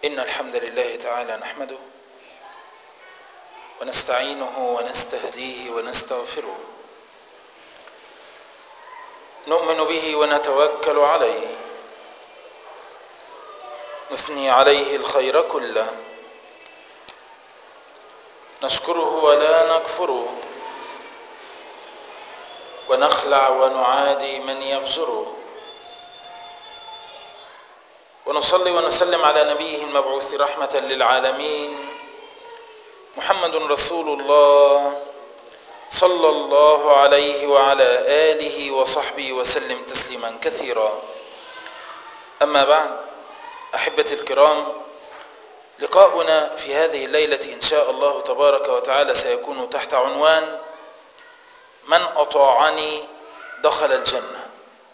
إن الحمد لله تعالى نحمده ونستعينه ونستهديه ونستغفره نؤمن به ونتوكل عليه نثني عليه الخير كله نشكره ولا نكفره ونخلع ونعادي من يفجره ونصلي ونسلم على نبيه المبعوث رحمة للعالمين محمد رسول الله صلى الله عليه وعلى آله وصحبه وسلم تسليما كثيرا أما بعد أحبتي الكرام لقاؤنا في هذه الليلة إن شاء الله تبارك وتعالى سيكون تحت عنوان من أطاعني دخل الجنة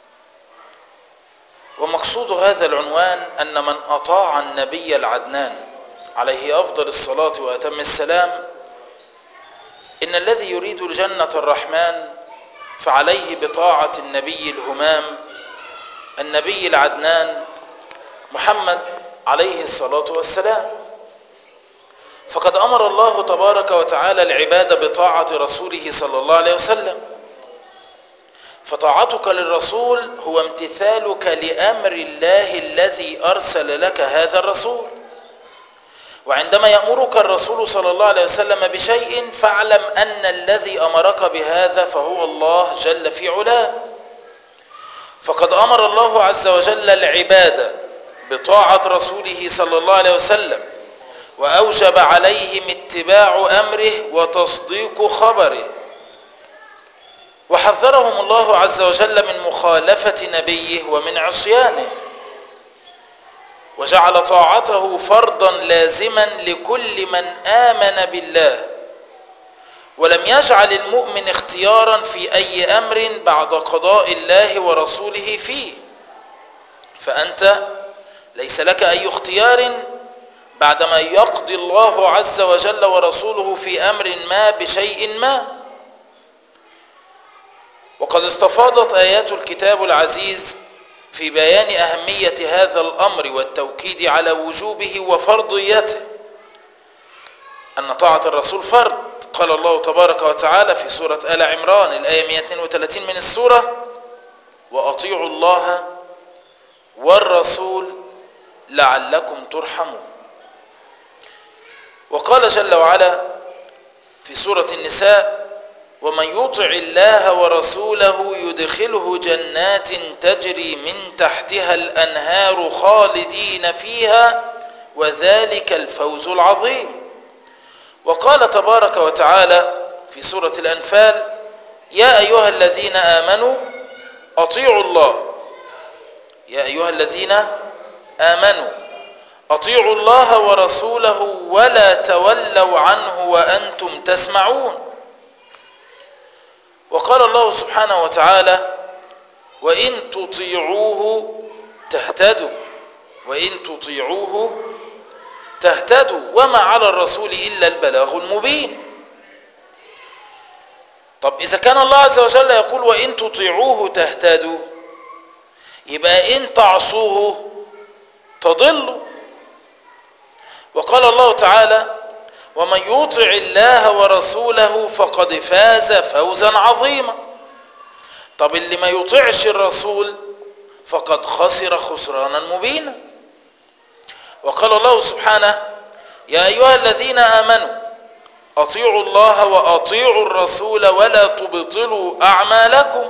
ومقصود هذا العنوان أن من أطاع النبي العدنان عليه أفضل الصلاة وأتم السلام إن الذي يريد الجنة الرحمن فعليه بطاعة النبي الهمام النبي العدنان محمد عليه الصلاة والسلام فقد أمر الله تبارك وتعالى العباد بطاعة رسوله صلى الله عليه وسلم فطاعتك للرسول هو امتثالك لأمر الله الذي أرسل لك هذا الرسول وعندما يأمرك الرسول صلى الله عليه وسلم بشيء فاعلم أن الذي أمرك بهذا فهو الله جل في علاه فقد أمر الله عز وجل العباد بطاعة رسوله صلى الله عليه وسلم وأوجب عليهم اتباع أمره وتصديق خبره وحذرهم الله عز وجل من مخالفة نبيه ومن عصيانه وجعل طاعته فرضا لازما لكل من آمن بالله ولم يجعل المؤمن اختيارا في أي أمر بعد قضاء الله ورسوله فيه فأنت ليس لك أي اختيار بعدما يقضي الله عز وجل ورسوله في أمر ما بشيء ما وقد استفاضت آيات الكتاب العزيز في بيان أهمية هذا الأمر والتوكيد على وجوبه وفرضيته أن طاعة الرسول فرض قال الله تبارك وتعالى في سورة آل عمران الآية 132 من السورة وأطيعوا الله والرسول لعلكم ترحمون وقال جل وعلا في سورة النساء ومن يطع الله ورسوله يدخله جنات تجري من تحتها الأنهار خالدين فيها وذلك الفوز العظيم وقال تبارك وتعالى في سورة الأنفال يا أيها الذين آمنوا أطيعوا الله يا أيها الذين آمنوا أطيعوا الله ورسوله ولا تولوا عنه وأنتم تسمعون وقال الله سبحانه وتعالى وإن تطيعوه تهتدوا وإن تطيعوه تهتدوا وما على الرسول إلا البلاغ المبين طب إذا كان الله عز وجل يقول وإن تطيعوه تهتدوا يبقى إن تعصوه تضلوا وقال الله تعالى ومن يطع الله ورسوله فقد فاز فوزا عظيما طب اللي ما يطيعش الرسول فقد خسر خسرانا مبينا وقال الله سبحانه يا أيها الذين آمنوا أطيعوا الله وأطيعوا الرسول ولا تبطلوا أعمالكم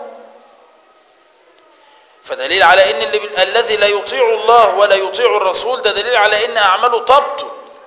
فدليل على ان اللي الذي لا يطيع الله ولا يطيع الرسول ده دليل على ان اعماله تبطل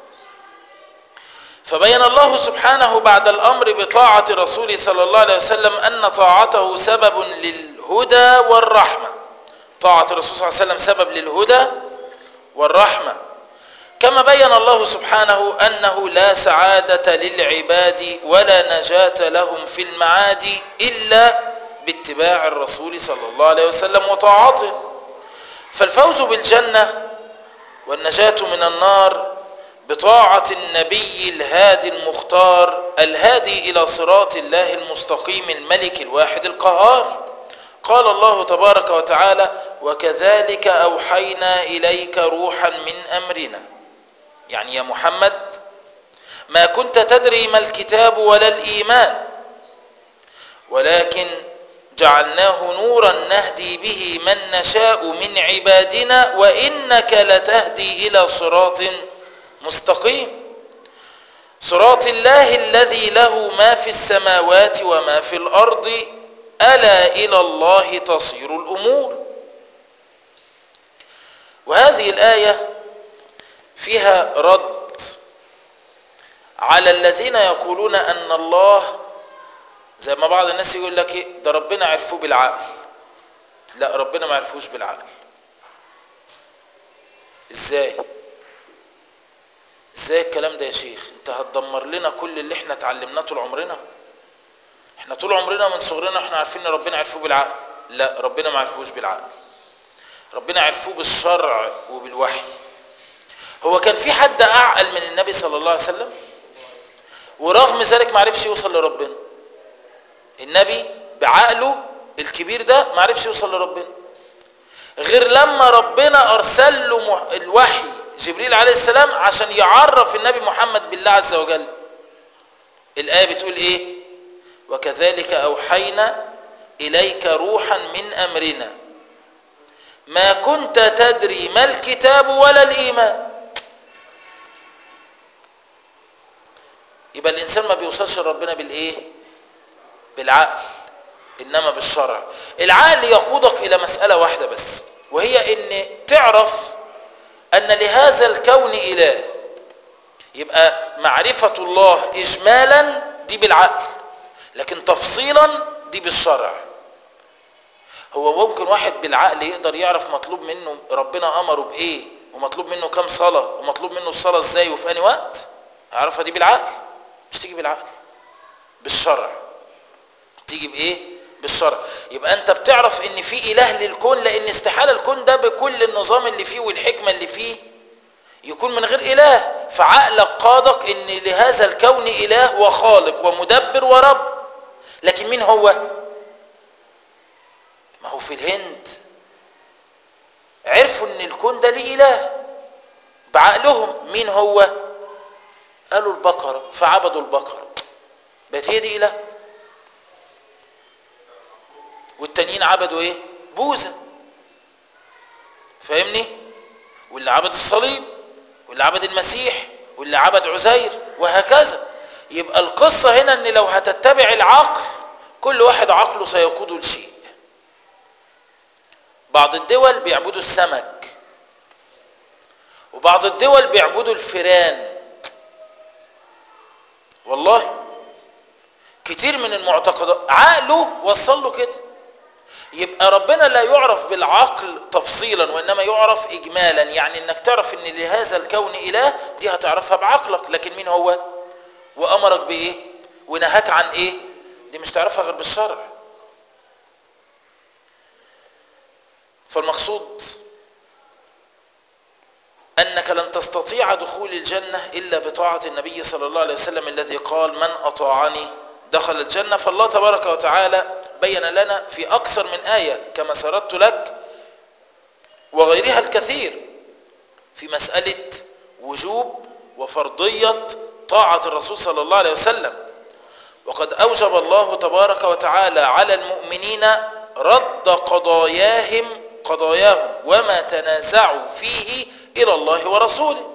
فبين الله سبحانه بعد الامر بطاعه رسوله صلى الله عليه وسلم ان طاعته سبب للهدى والرحمه طاعه الرسول صلى الله عليه وسلم سبب للهدى والرحمه كما بين الله سبحانه انه لا سعاده للعباد ولا نجاه لهم في المعاد الا باتباع الرسول صلى الله عليه وسلم وطاعته فالفوز بالجنة والنجاة من النار بطاعة النبي الهادي المختار الهادي إلى صراط الله المستقيم الملك الواحد القهار قال الله تبارك وتعالى وكذلك أوحينا إليك روحا من أمرنا يعني يا محمد ما كنت تدري ما الكتاب ولا الإيمان ولكن جعلناه نورا نهدي به من نشاء من عبادنا وإنك لتهدي إلى صراط مستقيم صراط الله الذي له ما في السماوات وما في الأرض ألا إلى الله تصير الأمور وهذه الآية فيها رد على الذين يقولون أن الله زي ما بعض الناس يقول لك إيه ده ربنا عرفوه بالعقل لا ربنا ما عرفوش بالعقل ازاي ازاي الكلام ده يا شيخ انت هتدمر لنا كل اللي احنا اتعلمناه طول عمرنا احنا طول عمرنا من صغرنا احنا عارفين ان ربنا عرفوه بالعقل لا ربنا ما عرفوش بالعقل ربنا عرفوه بالشرع وبالوحي هو كان في حد اعقل من النبي صلى الله عليه وسلم ورغم ذلك ما عرفش يوصل لربنا النبي بعقله الكبير ده ما عرفش يوصل لربنا غير لما ربنا ارسل له الوحي جبريل عليه السلام عشان يعرف النبي محمد بالله عز وجل الآية بتقول ايه وكذلك أوحينا إليك روحا من أمرنا ما كنت تدري ما الكتاب ولا الإيمان يبقى الإنسان ما بيوصلش لربنا بالإيه بالعقل إنما بالشرع العقل يقودك إلى مسألة واحدة بس وهي إن تعرف أن لهذا الكون إله يبقى معرفة الله إجمالا دي بالعقل لكن تفصيلا دي بالشرع هو ممكن واحد بالعقل يقدر يعرف مطلوب منه ربنا أمره بإيه ومطلوب منه كم صلاة ومطلوب منه الصلاة إزاي وفي أي وقت يعرفها دي بالعقل مش تيجي بالعقل بالشرع تيجي بإيه بالشرع يبقى انت بتعرف ان في اله للكون لان استحالة الكون ده بكل النظام اللي فيه والحكمة اللي فيه يكون من غير اله فعقلك قادك ان لهذا الكون اله وخالق ومدبر ورب لكن مين هو ما هو في الهند عرفوا ان الكون ده ليه اله بعقلهم مين هو قالوا البقرة فعبدوا البقرة بقت هي دي اله والتانيين عبدوا ايه بوذا فاهمني واللي عبد الصليب واللي عبد المسيح واللي عبد عزير وهكذا يبقى القصة هنا ان لو هتتبع العقل كل واحد عقله سيقوده لشيء بعض الدول بيعبدوا السمك وبعض الدول بيعبدوا الفيران والله كتير من المعتقدات عقله وصل له كده يبقى ربنا لا يعرف بالعقل تفصيلا وانما يعرف اجمالا يعني انك تعرف ان لهذا الكون اله دي هتعرفها بعقلك لكن مين هو وامرك بايه ونهاك عن ايه دي مش تعرفها غير بالشرع فالمقصود انك لن تستطيع دخول الجنه الا بطاعه النبي صلى الله عليه وسلم الذي قال من اطاعني دخل الجنه فالله تبارك وتعالى بين لنا في أكثر من آية كما سردت لك وغيرها الكثير في مسألة وجوب وفرضية طاعة الرسول صلى الله عليه وسلم وقد أوجب الله تبارك وتعالى على المؤمنين رد قضاياهم قضاياهم وما تنازعوا فيه إلى الله ورسوله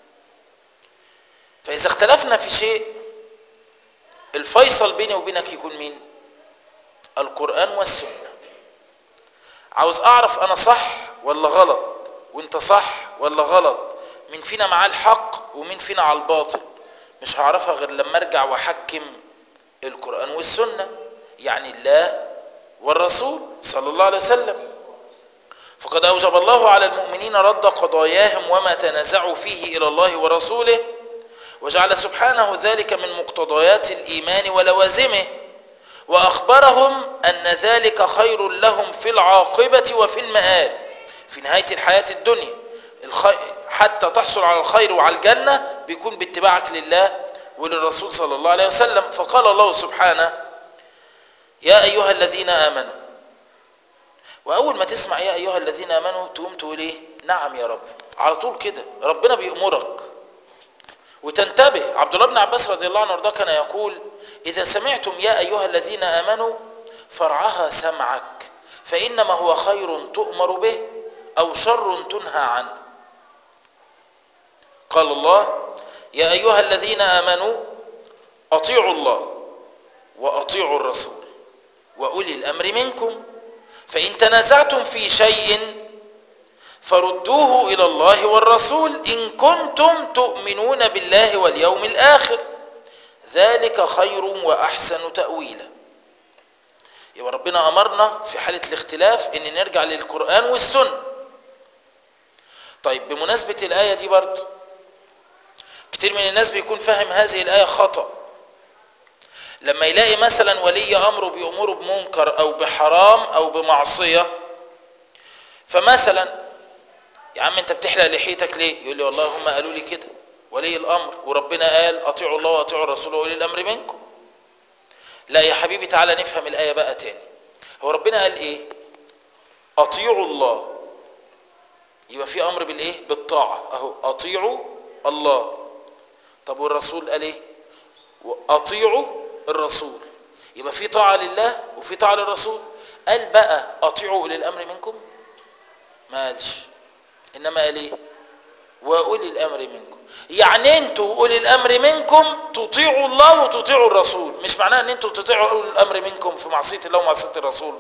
فإذا اختلفنا في شيء الفيصل بيني وبينك يكون مين القرآن والسنة عاوز أعرف أنا صح ولا غلط وانت صح ولا غلط مين فينا معاه الحق ومين فينا على الباطل مش هعرفها غير لما ارجع واحكم القرآن والسنة يعني الله والرسول صلى الله عليه وسلم فقد أوجب الله على المؤمنين رد قضاياهم وما تنازعوا فيه إلى الله ورسوله وجعل سبحانه ذلك من مقتضيات الإيمان ولوازمه وأخبرهم أن ذلك خير لهم في العاقبة وفي المآل في نهاية الحياة الدنيا حتى تحصل على الخير وعلى الجنة بيكون باتباعك لله وللرسول صلى الله عليه وسلم فقال الله سبحانه يا أيها الذين آمنوا وأول ما تسمع يا أيها الذين آمنوا تقوم تقول إيه نعم يا رب على طول كده ربنا بيأمرك وتنتبه عبد الله بن عباس رضي الله عنه وارضاه كان يقول إذا سمعتم يا أيها الذين آمنوا فرعها سمعك فإنما هو خير تؤمر به أو شر تنهى عنه قال الله يا أيها الذين آمنوا أطيعوا الله وأطيعوا الرسول وأولي الأمر منكم فإن تنازعتم في شيء فردوه إلى الله والرسول إن كنتم تؤمنون بالله واليوم الآخر ذلك خير وأحسن تأويلا يبقى ربنا أمرنا في حالة الاختلاف إن نرجع للقرآن والسنة طيب بمناسبة الآية دي برضه كتير من الناس بيكون فاهم هذه الآية خطأ لما يلاقي مثلا ولي أمره بيأمره بمنكر أو بحرام أو بمعصية فمثلا يا عم انت بتحلق لحيتك ليه يقول لي والله هم قالوا لي كده ولي الامر وربنا قال اطيعوا الله واطيعوا الرسول واولي الامر منكم لا يا حبيبي تعالى نفهم الايه بقى تاني هو ربنا قال ايه اطيعوا الله يبقى في امر بالايه بالطاعه اهو اطيعوا الله طب والرسول قال ايه اطيعوا الرسول يبقى في طاعه لله وفي طاعه للرسول قال بقى اطيعوا اولي الامر منكم ما قالش انما قال ايه واولي الامر منكم يعني انتوا اولي الامر منكم تطيعوا الله وتطيعوا الرسول مش معناه ان انتوا تطيعوا اولي الامر منكم في معصيه الله ومعصيه الرسول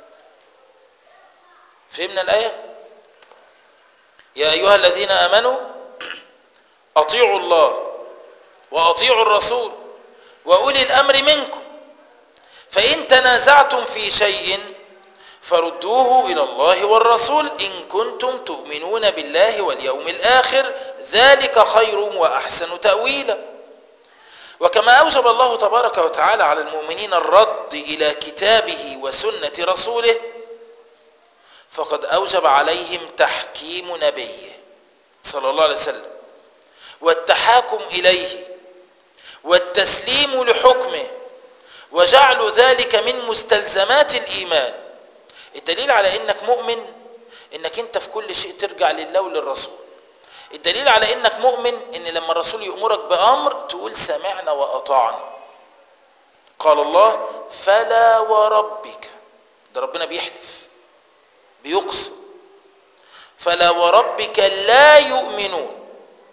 فهمنا الايه يا ايها الذين امنوا اطيعوا الله واطيعوا الرسول واولي الامر منكم فان تنازعتم في شيء فردوه إلى الله والرسول إن كنتم تؤمنون بالله واليوم الآخر ذلك خير وأحسن تأويلا وكما أوجب الله تبارك وتعالى على المؤمنين الرد إلى كتابه وسنة رسوله فقد أوجب عليهم تحكيم نبيه صلى الله عليه وسلم والتحاكم إليه والتسليم لحكمه وجعل ذلك من مستلزمات الإيمان الدليل على انك مؤمن انك انت في كل شيء ترجع لله وللرسول الدليل على انك مؤمن ان لما الرسول يأمرك بأمر تقول سمعنا وأطعنا قال الله فلا وربك ده ربنا بيحلف بيقسم فلا وربك لا يؤمنون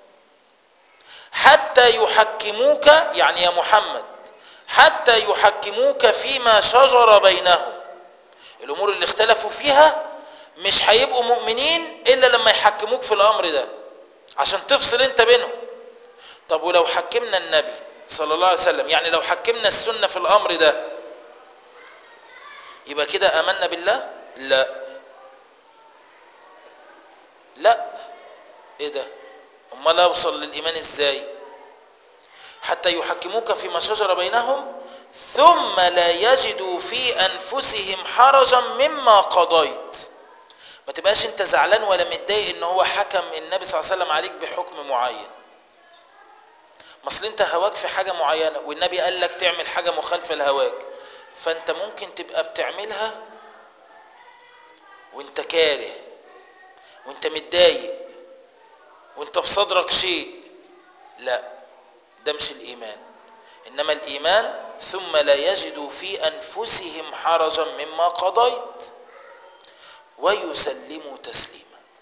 حتى يحكموك يعني يا محمد حتى يحكموك فيما شجر بينهم الامور اللي اختلفوا فيها مش هيبقوا مؤمنين الا لما يحكموك في الامر ده عشان تفصل انت بينهم طب ولو حكمنا النبي صلى الله عليه وسلم يعني لو حكمنا السنة في الامر ده يبقى كده امنا بالله لا لا ايه ده امال اوصل للايمان ازاي حتى يحكموك فيما شجر بينهم ثم لا يجدوا في انفسهم حرجا مما قضيت ما تبقاش انت زعلان ولا متضايق ان هو حكم النبي صلى الله عليه وسلم عليك بحكم معين ما اصل انت هواك في حاجه معينه والنبي قال لك تعمل حاجه مخالفه لهواك فانت ممكن تبقى بتعملها وانت كاره وانت متضايق وانت في صدرك شيء لا ده مش الايمان انما الايمان ثم لا يجدوا في انفسهم حرجا مما قضيت ويسلموا تسليما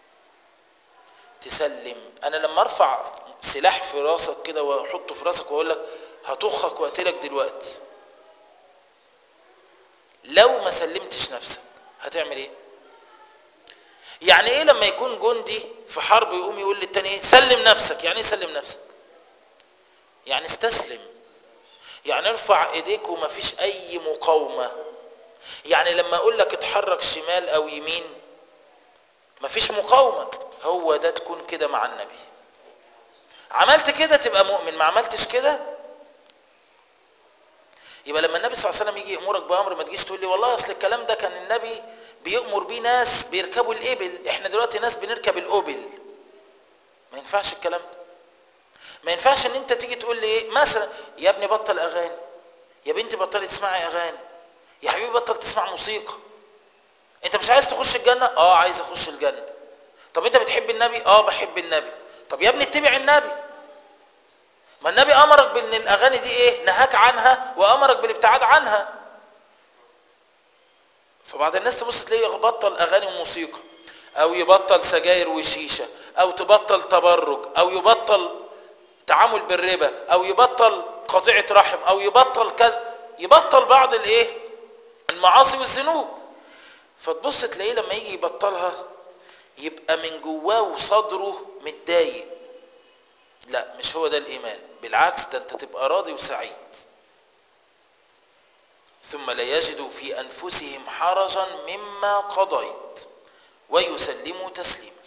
تسلم انا لما ارفع سلاح في راسك كده واحطه في راسك واقول لك هطخك واقتلك دلوقتي لو ما سلمتش نفسك هتعمل ايه يعني ايه لما يكون جندي في حرب يقوم يقول للتاني ايه سلم نفسك يعني ايه سلم نفسك يعني استسلم يعني ارفع ايديك وما فيش اي مقاومة يعني لما اقول لك اتحرك شمال او يمين ما فيش مقاومة هو ده تكون كده مع النبي عملت كده تبقى مؤمن ما عملتش كده يبقى لما النبي صلى الله عليه وسلم يجي يأمرك بأمر ما تجيش تقول لي والله اصل الكلام ده كان النبي بيأمر بيه ناس بيركبوا الإبل احنا دلوقتي ناس بنركب الأوبل ما ينفعش الكلام ده ما ينفعش ان انت تيجي تقول لي ايه مثلا يا ابني بطل اغاني يا بنتي بطلي تسمعي اغاني يا حبيبي بطل تسمع موسيقى انت مش عايز تخش الجنة اه عايز اخش الجنة طب انت بتحب النبي اه بحب النبي طب يا ابني اتبع النبي ما النبي امرك بان الاغاني دي ايه نهاك عنها وامرك بالابتعاد عنها فبعض الناس تبص تلاقيه يبطل اغاني وموسيقى او يبطل سجاير وشيشه او تبطل تبرج او يبطل تعامل بالربا او يبطل قطيعه رحم او يبطل كذا يبطل بعض الايه المعاصي والذنوب فتبص تلاقيه لما يجي يبطلها يبقى من جواه وصدره متضايق لا مش هو ده الايمان بالعكس ده انت تبقى راضي وسعيد ثم لا يجدوا في انفسهم حرجا مما قضيت ويسلموا تسليما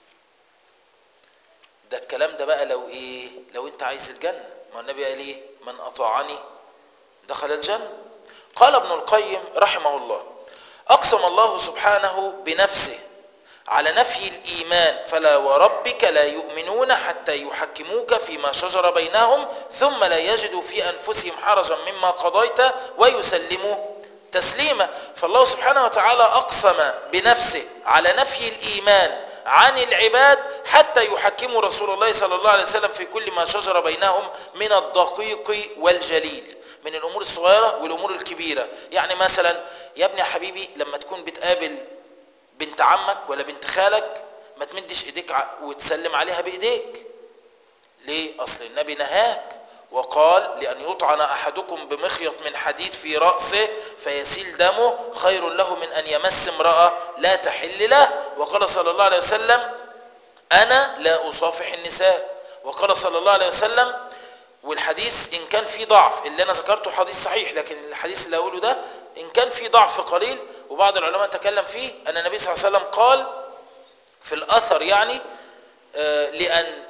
ده الكلام ده بقى لو ايه لو انت عايز الجنه ما النبي قال ايه من اطاعني دخل الجنه قال ابن القيم رحمه الله اقسم الله سبحانه بنفسه على نفي الايمان فلا وربك لا يؤمنون حتى يحكموك فيما شجر بينهم ثم لا يجدوا في انفسهم حرجا مما قضيت ويسلموا تسليما فالله سبحانه وتعالى اقسم بنفسه على نفي الايمان عن العباد حتى يحكموا رسول الله صلى الله عليه وسلم في كل ما شجر بينهم من الدقيق والجليل من الامور الصغيره والامور الكبيره يعني مثلا يا ابني يا حبيبي لما تكون بتقابل بنت عمك ولا بنت خالك ما تمدش ايديك وتسلم عليها بايديك ليه اصل النبي نهاك وقال لأن يطعن أحدكم بمخيط من حديد في رأسه فيسيل دمه خير له من أن يمس امرأة لا تحل له وقال صلى الله عليه وسلم أنا لا أصافح النساء وقال صلى الله عليه وسلم والحديث إن كان في ضعف اللي أنا ذكرته حديث صحيح لكن الحديث اللي أقوله ده إن كان في ضعف قليل وبعض العلماء تكلم فيه أن النبي صلى الله عليه وسلم قال في الأثر يعني آه لأن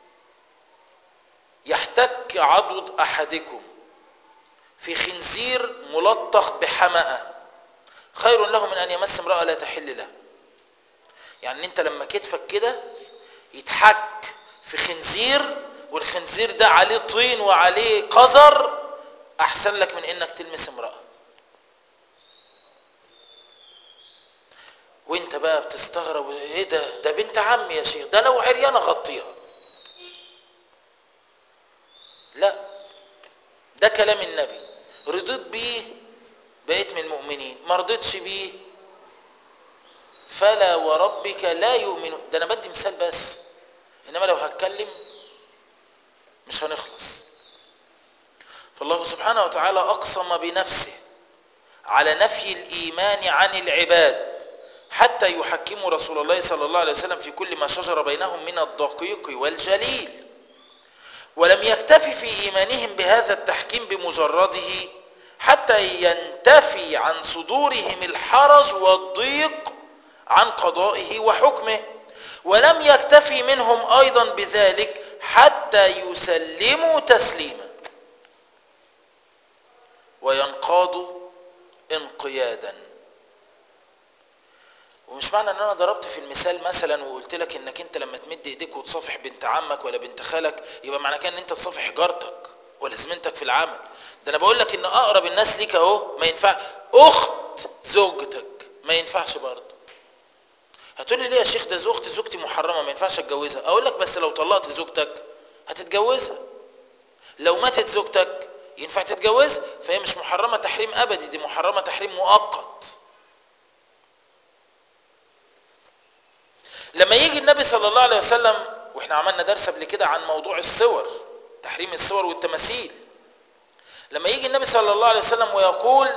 يحتك عضد أحدكم في خنزير ملطخ بحمأة خير له من أن يمس امرأة لا تحل له يعني انت لما كتفك كده يتحك في خنزير والخنزير ده عليه طين وعليه قذر احسن لك من انك تلمس امرأة وانت بقى بتستغرب ايه ده ده بنت عمي يا شيخ ده لو عريانة غطيها لا ده كلام النبي رضيت بيه بقيت من المؤمنين ما رضيتش بيه فلا وربك لا يؤمنون ده انا بدي مثال بس انما لو هتكلم مش هنخلص فالله سبحانه وتعالى اقسم بنفسه على نفي الايمان عن العباد حتى يحكموا رسول الله صلى الله عليه وسلم في كل ما شجر بينهم من الدقيق والجليل ولم يكتف في ايمانهم بهذا التحكيم بمجرده حتى ينتفي عن صدورهم الحرج والضيق عن قضائه وحكمه ولم يكتفي منهم ايضا بذلك حتى يسلموا تسليما وينقادوا انقيادا ومش معنى ان انا ضربت في المثال مثلا وقلت لك انك انت لما تمد ايديك وتصافح بنت عمك ولا بنت خالك يبقى معنى كده ان انت تصافح جارتك ولا زميلتك في العمل ده انا بقول لك ان اقرب الناس ليك اهو ما ينفع اخت زوجتك ما ينفعش برضه هتقول لي ليه يا شيخ ده زوجتي زوجتي محرمه ما ينفعش اتجوزها اقول لك بس لو طلقت زوجتك هتتجوزها لو ماتت زوجتك ينفع تتجوزها فهي مش محرمه تحريم ابدي دي محرمه تحريم مؤقت لما يجي النبي صلى الله عليه وسلم واحنا عملنا درس قبل كده عن موضوع الصور تحريم الصور والتماثيل لما يجي النبي صلى الله عليه وسلم ويقول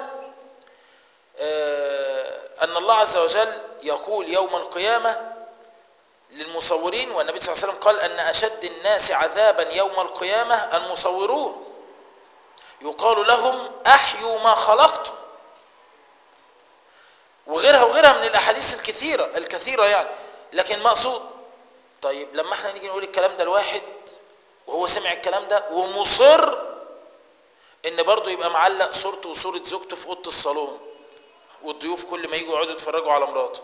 آه ان الله عز وجل يقول يوم القيامة للمصورين والنبي صلى الله عليه وسلم قال أن أشد الناس عذابا يوم القيامة المصورون يقال لهم أحيوا ما خلقتم وغيرها وغيرها من الأحاديث الكثيرة الكثيرة يعني لكن مقصود طيب لما احنا نيجي نقول الكلام ده لواحد وهو سمع الكلام ده ومصر ان برضه يبقى معلق صورته وصورة زوجته في اوضه الصالون والضيوف كل ما يجوا يقعدوا يتفرجوا على مراته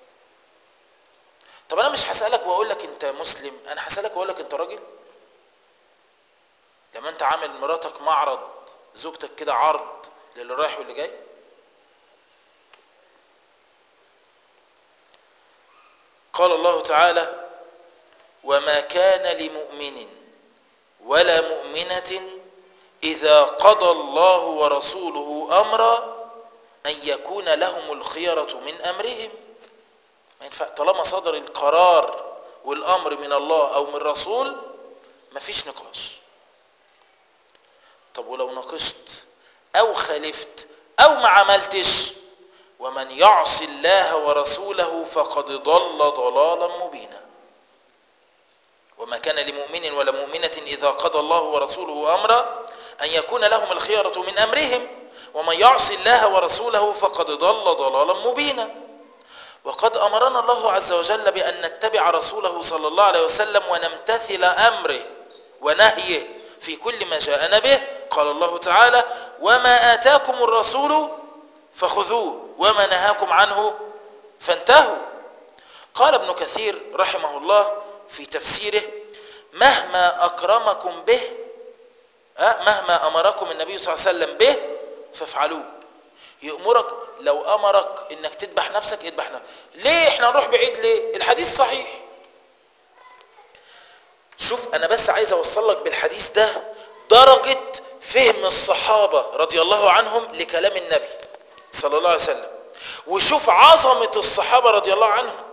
طب انا مش هسالك واقول لك انت مسلم انا هسالك واقول لك انت راجل لما انت عامل مراتك معرض زوجتك كده عرض للي رايح واللي جاي قال الله تعالى وما كان لمؤمن ولا مؤمنة إذا قضى الله ورسوله أمرا أن يكون لهم الخيرة من أمرهم ما ينفع طالما صدر القرار والأمر من الله أو من رسول مفيش نقاش طب ولو ناقشت أو خالفت أو ما عملتش ومن يعص الله ورسوله فقد ضل ضلالا مبينا وما كان لمؤمن ولا مؤمنة إذا قضى الله ورسوله أمرا أن يكون لهم الخيرة من أمرهم ومن يعص الله ورسوله فقد ضل ضلالا مبينا وقد أمرنا الله عز وجل بأن نتبع رسوله صلى الله عليه وسلم ونمتثل أمره ونهيه في كل ما جاءنا به قال الله تعالى وما آتاكم الرسول فخذوه وما نهاكم عنه فانتهوا قال ابن كثير رحمه الله في تفسيره مهما أكرمكم به مهما أمركم النبي صلى الله عليه وسلم به فافعلوه يأمرك لو أمرك إنك تذبح نفسك اذبح نفسك ليه احنا نروح بعيد ليه الحديث صحيح شوف أنا بس عايز أوصل لك بالحديث ده درجة فهم الصحابة رضي الله عنهم لكلام النبي صلى الله عليه وسلم وشوف عظمة الصحابة رضي الله عنهم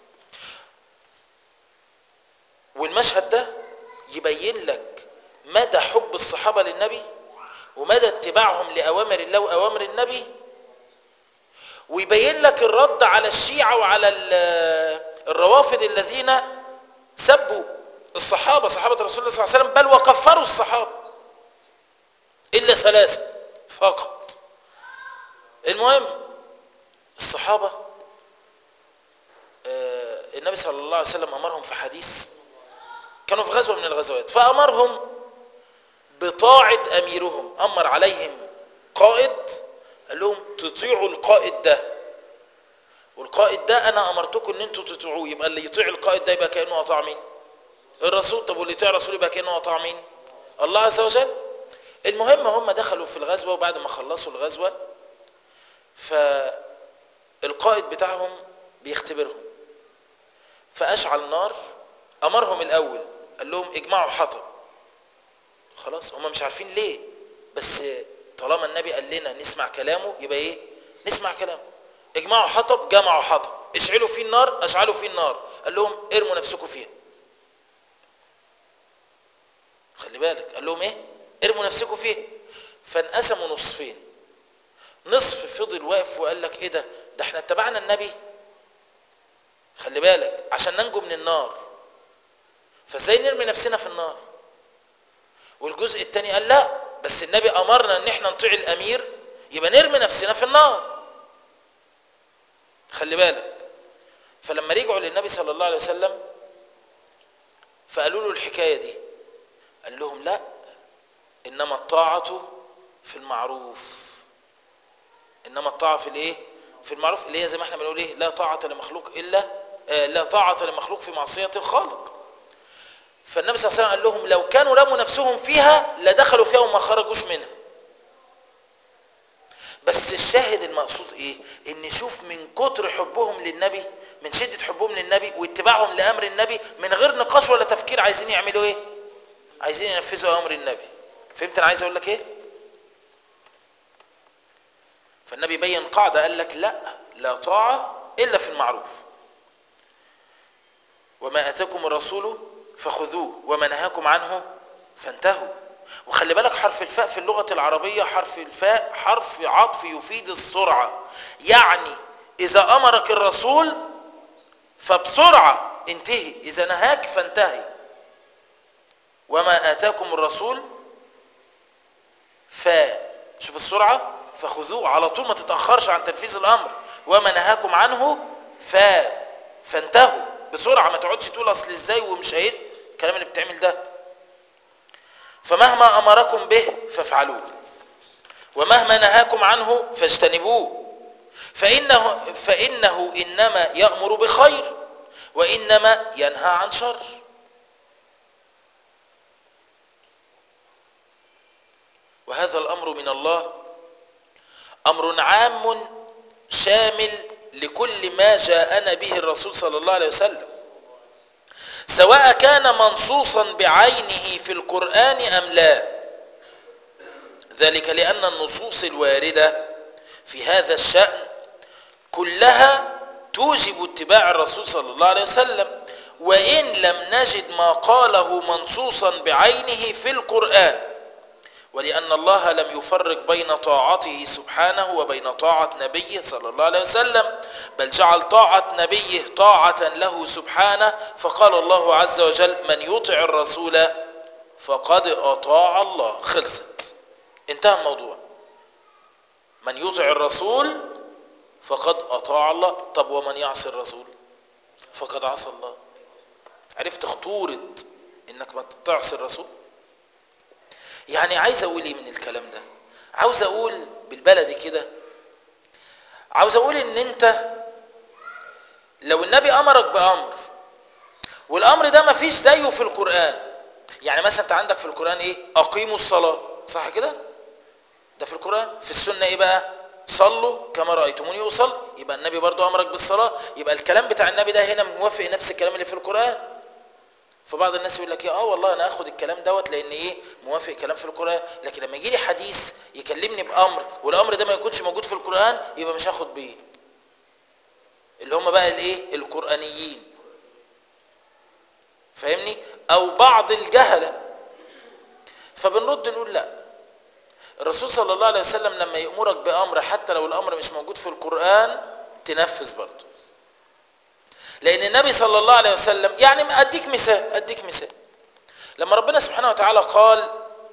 والمشهد ده يبين لك مدى حب الصحابة للنبي ومدى اتباعهم لأوامر الله وأوامر النبي ويبين لك الرد على الشيعة وعلى الروافض الذين سبوا الصحابة صحابة رسول الله صلى الله عليه وسلم بل وكفروا الصحابة إلا ثلاثة فقط المهم الصحابة النبي صلى الله عليه وسلم أمرهم في حديث كانوا في غزوة من الغزوات فأمرهم بطاعة أميرهم أمر عليهم قائد قال لهم تطيعوا القائد ده والقائد ده أنا أمرتكم أن أنتوا تطيعوه يبقى اللي يطيع القائد ده يبقى كأنه أطاع مين الرسول طب واللي يطيع الرسول يبقى كأنه أطاع مين الله عز وجل المهم هم دخلوا في الغزوة وبعد ما خلصوا الغزوة فالقائد بتاعهم بيختبرهم فأشعل نار أمرهم الأول قال لهم اجمعوا حطب خلاص هم مش عارفين ليه بس طالما النبي قال لنا نسمع كلامه يبقى ايه نسمع كلامه اجمعوا حطب جمعوا حطب اشعلوا فيه النار اشعلوا فيه النار قال لهم ارموا نفسكم فيها خلي بالك قال لهم ايه ارموا نفسكم فيها فانقسموا نصفين نصف فضل واقف وقال لك ايه ده ده احنا اتبعنا النبي خلي بالك عشان ننجو من النار فازاي نرمي نفسنا في النار والجزء الثاني قال لا بس النبي امرنا ان احنا نطيع الامير يبقى نرمي نفسنا في النار خلي بالك فلما رجعوا للنبي صلى الله عليه وسلم فقالوا له الحكايه دي قال لهم لا انما الطاعه في المعروف انما الطاعه في الايه في المعروف اللي هي زي ما احنا بنقول ايه لا طاعه لمخلوق الا آه لا طاعه لمخلوق في معصيه الخالق فالنبي صلى الله عليه وسلم قال لهم لو كانوا رموا نفسهم فيها لدخلوا فيها وما خرجوش منها بس الشاهد المقصود ايه ان شوف من كتر حبهم للنبي من شدة حبهم للنبي واتباعهم لامر النبي من غير نقاش ولا تفكير عايزين يعملوا ايه عايزين ينفذوا امر النبي فهمت انا عايز اقول لك ايه فالنبي بين قاعدة قال لك لا لا طاعة الا في المعروف وما اتاكم الرسول فخذوه وما نهاكم عنه فانتهوا وخلي بالك حرف الفاء في اللغة العربية حرف الفاء حرف عطف يفيد السرعة يعني إذا أمرك الرسول فبسرعة انتهي إذا نهاك فانتهي وما آتاكم الرسول ف شوف السرعة فخذوه على طول ما تتأخرش عن تنفيذ الأمر وما نهاكم عنه ف فانتهوا بسرعة ما تقعدش تقول أصل إزاي ومش هيد الكلام اللي بتعمل ده فمهما أمركم به فافعلوه ومهما نهاكم عنه فاجتنبوه فإنه, فإنه إنما يأمر بخير وإنما ينهى عن شر وهذا الأمر من الله أمر عام شامل لكل ما جاءنا به الرسول صلى الله عليه وسلم سواء كان منصوصا بعينه في القرآن أم لا ذلك لأن النصوص الواردة في هذا الشأن كلها توجب اتباع الرسول صلى الله عليه وسلم وإن لم نجد ما قاله منصوصا بعينه في القرآن ولأن الله لم يفرق بين طاعته سبحانه وبين طاعة نبيه صلى الله عليه وسلم بل جعل طاعة نبيه طاعة له سبحانه فقال الله عز وجل من يطع الرسول فقد أطاع الله خلصت انتهى الموضوع من يطع الرسول فقد أطاع الله طب ومن يعصي الرسول فقد عصى الله عرفت خطورة انك ما تعصي الرسول يعني عايز اقول ايه من الكلام ده عاوز اقول بالبلدي كده عاوز اقول ان انت لو النبي امرك بامر والامر ده ما فيش زيه في القرآن يعني مثلا انت عندك في القرآن ايه اقيموا الصلاة صح كده ده في القرآن في السنة ايه بقى صلوا كما رأيتموني أصلي يبقى النبي برضو أمرك بالصلاة يبقى الكلام بتاع النبي ده هنا موافق نفس الكلام اللي في القرآن فبعض الناس يقول لك اه والله انا اخد الكلام دوت لان ايه موافق كلام في القران لكن لما يجي لي حديث يكلمني بامر والامر ده ما يكونش موجود في القران يبقى مش هاخد بيه اللي هم بقى الايه القرانيين فاهمني او بعض الجهله فبنرد نقول لا الرسول صلى الله عليه وسلم لما يأمرك بأمر حتى لو الأمر مش موجود في القرآن تنفذ برضه لأن النبي صلى الله عليه وسلم يعني أديك مثال أديك مثال لما ربنا سبحانه وتعالى قال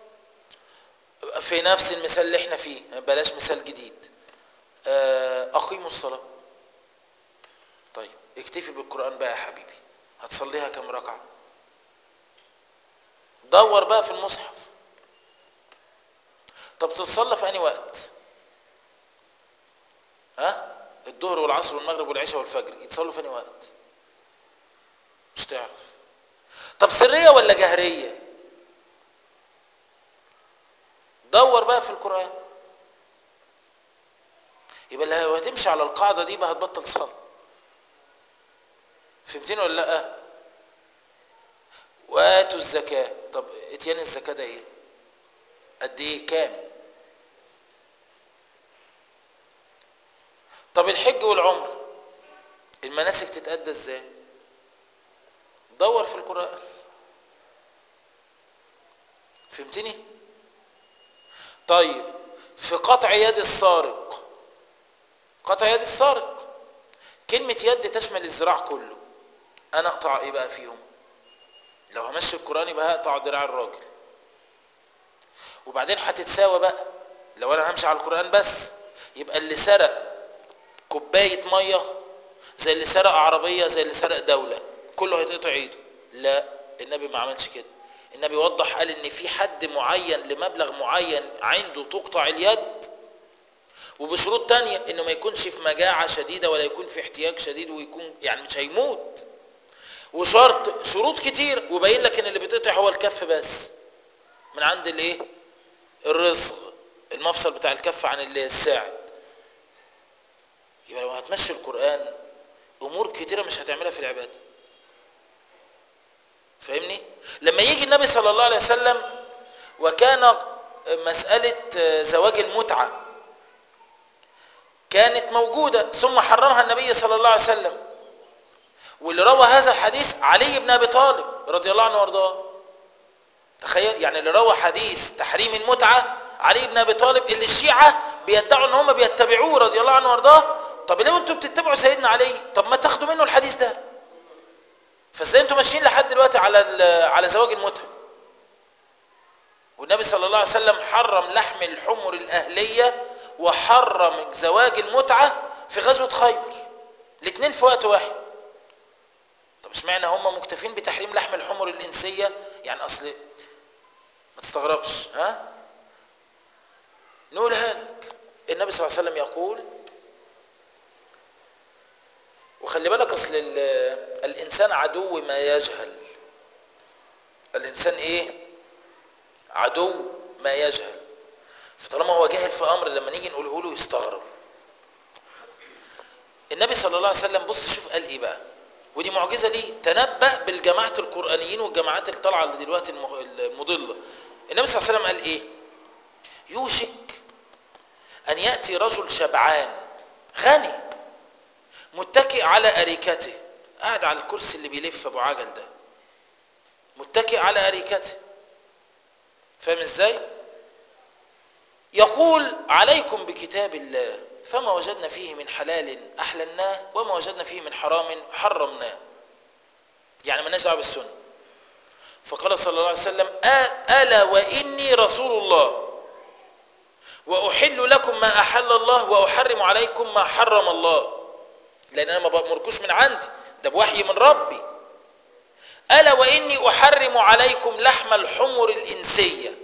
في نفس المثال اللي احنا فيه بلاش مثال جديد أقيموا الصلاة طيب اكتفي بالقرآن بقى يا حبيبي هتصليها كم ركعة دور بقى في المصحف طب تتصلى في أي وقت ها الظهر والعصر والمغرب والعشاء والفجر يتصلوا في أي وقت مش تعرف طب سرية ولا جهرية دور بقى في القرآن يبقى لو هتمشي على القاعدة دي بقى هتبطل صلاة فهمتين ولا لا واتوا الزكاة طب اتيان الزكاة ده ايه قد ايه كام طب الحج والعمرة المناسك تتأدى ازاي دور في القرآن فهمتني طيب في قطع يد السارق قطع يد السارق كلمة يد تشمل الذراع كله انا اقطع ايه بقى فيهم لو همشي القرآن يبقى هقطع ذراع الراجل وبعدين هتتساوى بقى لو انا همشي على القرآن بس يبقى اللي سرق كوباية مية زي اللي سرق عربية زي اللي سرق دولة كله هيتقطع ايده لا النبي ما عملش كده النبي وضح قال ان في حد معين لمبلغ معين عنده تقطع اليد وبشروط تانية انه ما يكونش في مجاعة شديدة ولا يكون في احتياج شديد ويكون يعني مش هيموت وشرط شروط كتير وبين لك ان اللي بيتقطع هو الكف بس من عند الايه الرزق المفصل بتاع الكف عن الساعد يبقى لو هتمشي القرآن امور كتيرة مش هتعملها في العبادة فاهمني لما يجي النبي صلى الله عليه وسلم وكان مسألة زواج المتعة كانت موجودة ثم حرمها النبي صلى الله عليه وسلم واللي روى هذا الحديث علي بن ابي طالب رضي الله عنه وارضاه تخيل يعني اللي روى حديث تحريم المتعة علي بن ابي طالب اللي الشيعة بيدعوا ان هم بيتبعوه رضي الله عنه وارضاه طب ليه انتوا بتتبعوا سيدنا علي طب ما تاخدوا منه الحديث ده فازاي انتوا ماشيين لحد دلوقتي على على زواج المتعة والنبي صلى الله عليه وسلم حرم لحم الحمر الاهليه وحرم زواج المتعة في غزوة خيبر الاثنين في وقت واحد طب اشمعنى هم مكتفين بتحريم لحم الحمر الإنسية يعني أصل ما تستغربش ها نقولها لك النبي صلى الله عليه وسلم يقول وخلي بالك أصل الإنسان عدو ما يجهل الإنسان إيه عدو ما يجهل فطالما هو جاهل في امر لما نيجي نقوله له يستغرب النبي صلى الله عليه وسلم بص شوف قال ايه بقى ودي معجزه ليه تنبأ بالجماعه الاسلاميين والجماعات اللي طالعه اللي دلوقتي المغ- المضله النبي صلى الله عليه وسلم قال ايه يوشك ان ياتي رجل شبعان غني متكئ على اريكته قاعد على الكرسي اللي بيلف ابو عجل ده متكئ على اريكته فاهم ازاي يقول عليكم بكتاب الله فما وجدنا فيه من حلال احللناه وما وجدنا فيه من حرام حرمناه يعني مالناش دعوه بالسنه فقال صلى الله عليه وسلم "آ- الا واني رسول الله واحل لكم ما احل الله واحرم عليكم ما حرم الله لان انا ما بامركوش من عندي ده بوحي من ربي الا واني احرم عليكم لحم الحمر الانسيه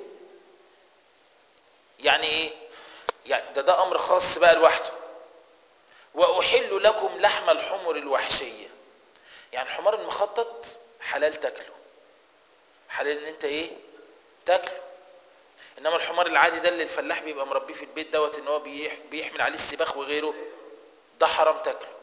يعني ايه يعني ده ده امر خاص بقى لوحده واحل لكم لحم الحمر الوحشيه يعني الحمار المخطط حلال تاكله حلال ان انت ايه تاكله انما الحمار العادي ده اللي الفلاح بيبقى مربيه في البيت دوت ان هو بيح- بيحمل عليه السباخ وغيره ده حرام تاكله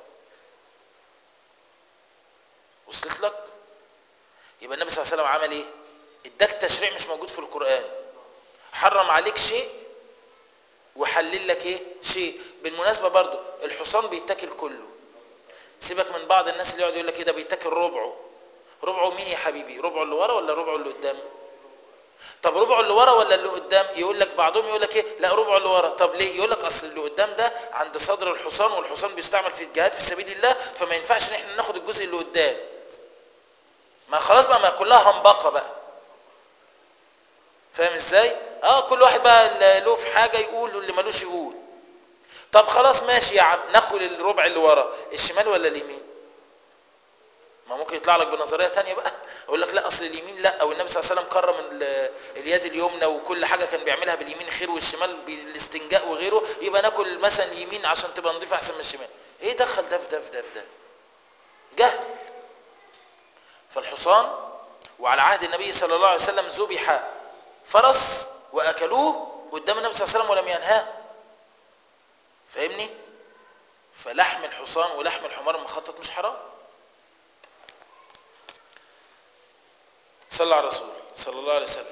وصلت لك يبقى النبي صلى الله عليه وسلم عمل ايه اداك تشريع مش موجود في القران حرم عليك شيء وحلل لك ايه شيء بالمناسبه برضو الحصان بيتاكل كله سيبك من بعض الناس اللي يقعد يقول لك ايه ده بيتاكل ربعه ربعه مين يا حبيبي ربعه اللي ورا ولا ربعه اللي قدام طب ربعه اللي ورا ولا اللي قدام يقول لك بعضهم يقول لك ايه لا ربعه اللي ورا طب ليه يقول لك اصل اللي قدام ده عند صدر الحصان والحصان بيستعمل في الجهاد في سبيل الله فما ينفعش ان احنا ناخد الجزء اللي قدام ما خلاص بقى ما كلها هنبقه بقى فاهم ازاي اه كل واحد بقى اللي له في حاجه يقول واللي ملوش يقول طب خلاص ماشي يا عم ناخد الربع اللي ورا الشمال ولا اليمين ما ممكن يطلع لك بنظريه تانية بقى اقول لك لا اصل اليمين لا او النبي صلى الله عليه وسلم كرم ال- اليد اليمنى وكل حاجه كان بيعملها باليمين خير والشمال بالاستنجاء وغيره يبقى ناكل مثلا اليمين عشان تبقى نضيفه احسن من الشمال ايه دخل ده في ده في ده في ده جهل فالحصان وعلى عهد النبي صلى الله عليه وسلم ذبح فرس واكلوه قدام النبي صلى الله عليه وسلم ولم ينهاه فاهمني فلحم الحصان ولحم الحمار المخطط مش حرام صلى على الرسول صلى الله عليه وسلم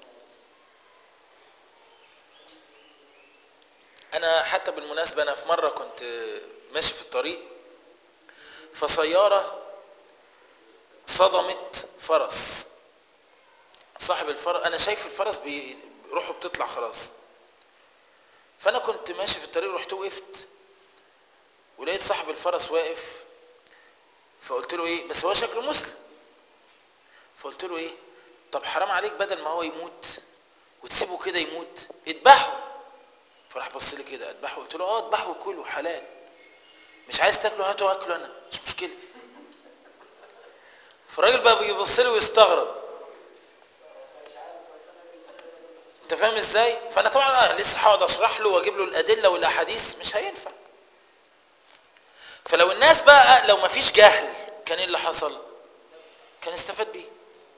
انا حتى بالمناسبه انا في مره كنت ماشي في الطريق فسياره صدمت فرس صاحب الفرس انا شايف الفرس بي- روحه بتطلع خلاص فانا كنت ماشي في الطريق رحت وقفت ولقيت صاحب الفرس واقف فقلت له ايه بس هو شكله مسلم فقلت له ايه طب حرام عليك بدل ما هو يموت وتسيبه كده يموت اذبحه فراح بص لي كده اذبحه قلت له اه اذبحه وكله حلال مش عايز تاكله هاته واكله انا مش مشكله فالراجل بقى بيبص لي ويستغرب انت فاهم ازاي فانا طبعا آه لسه هقعد اشرح له واجيب له الادله والاحاديث مش هينفع فلو الناس بقى لو ما فيش جهل كان ايه اللي حصل كان استفاد بيه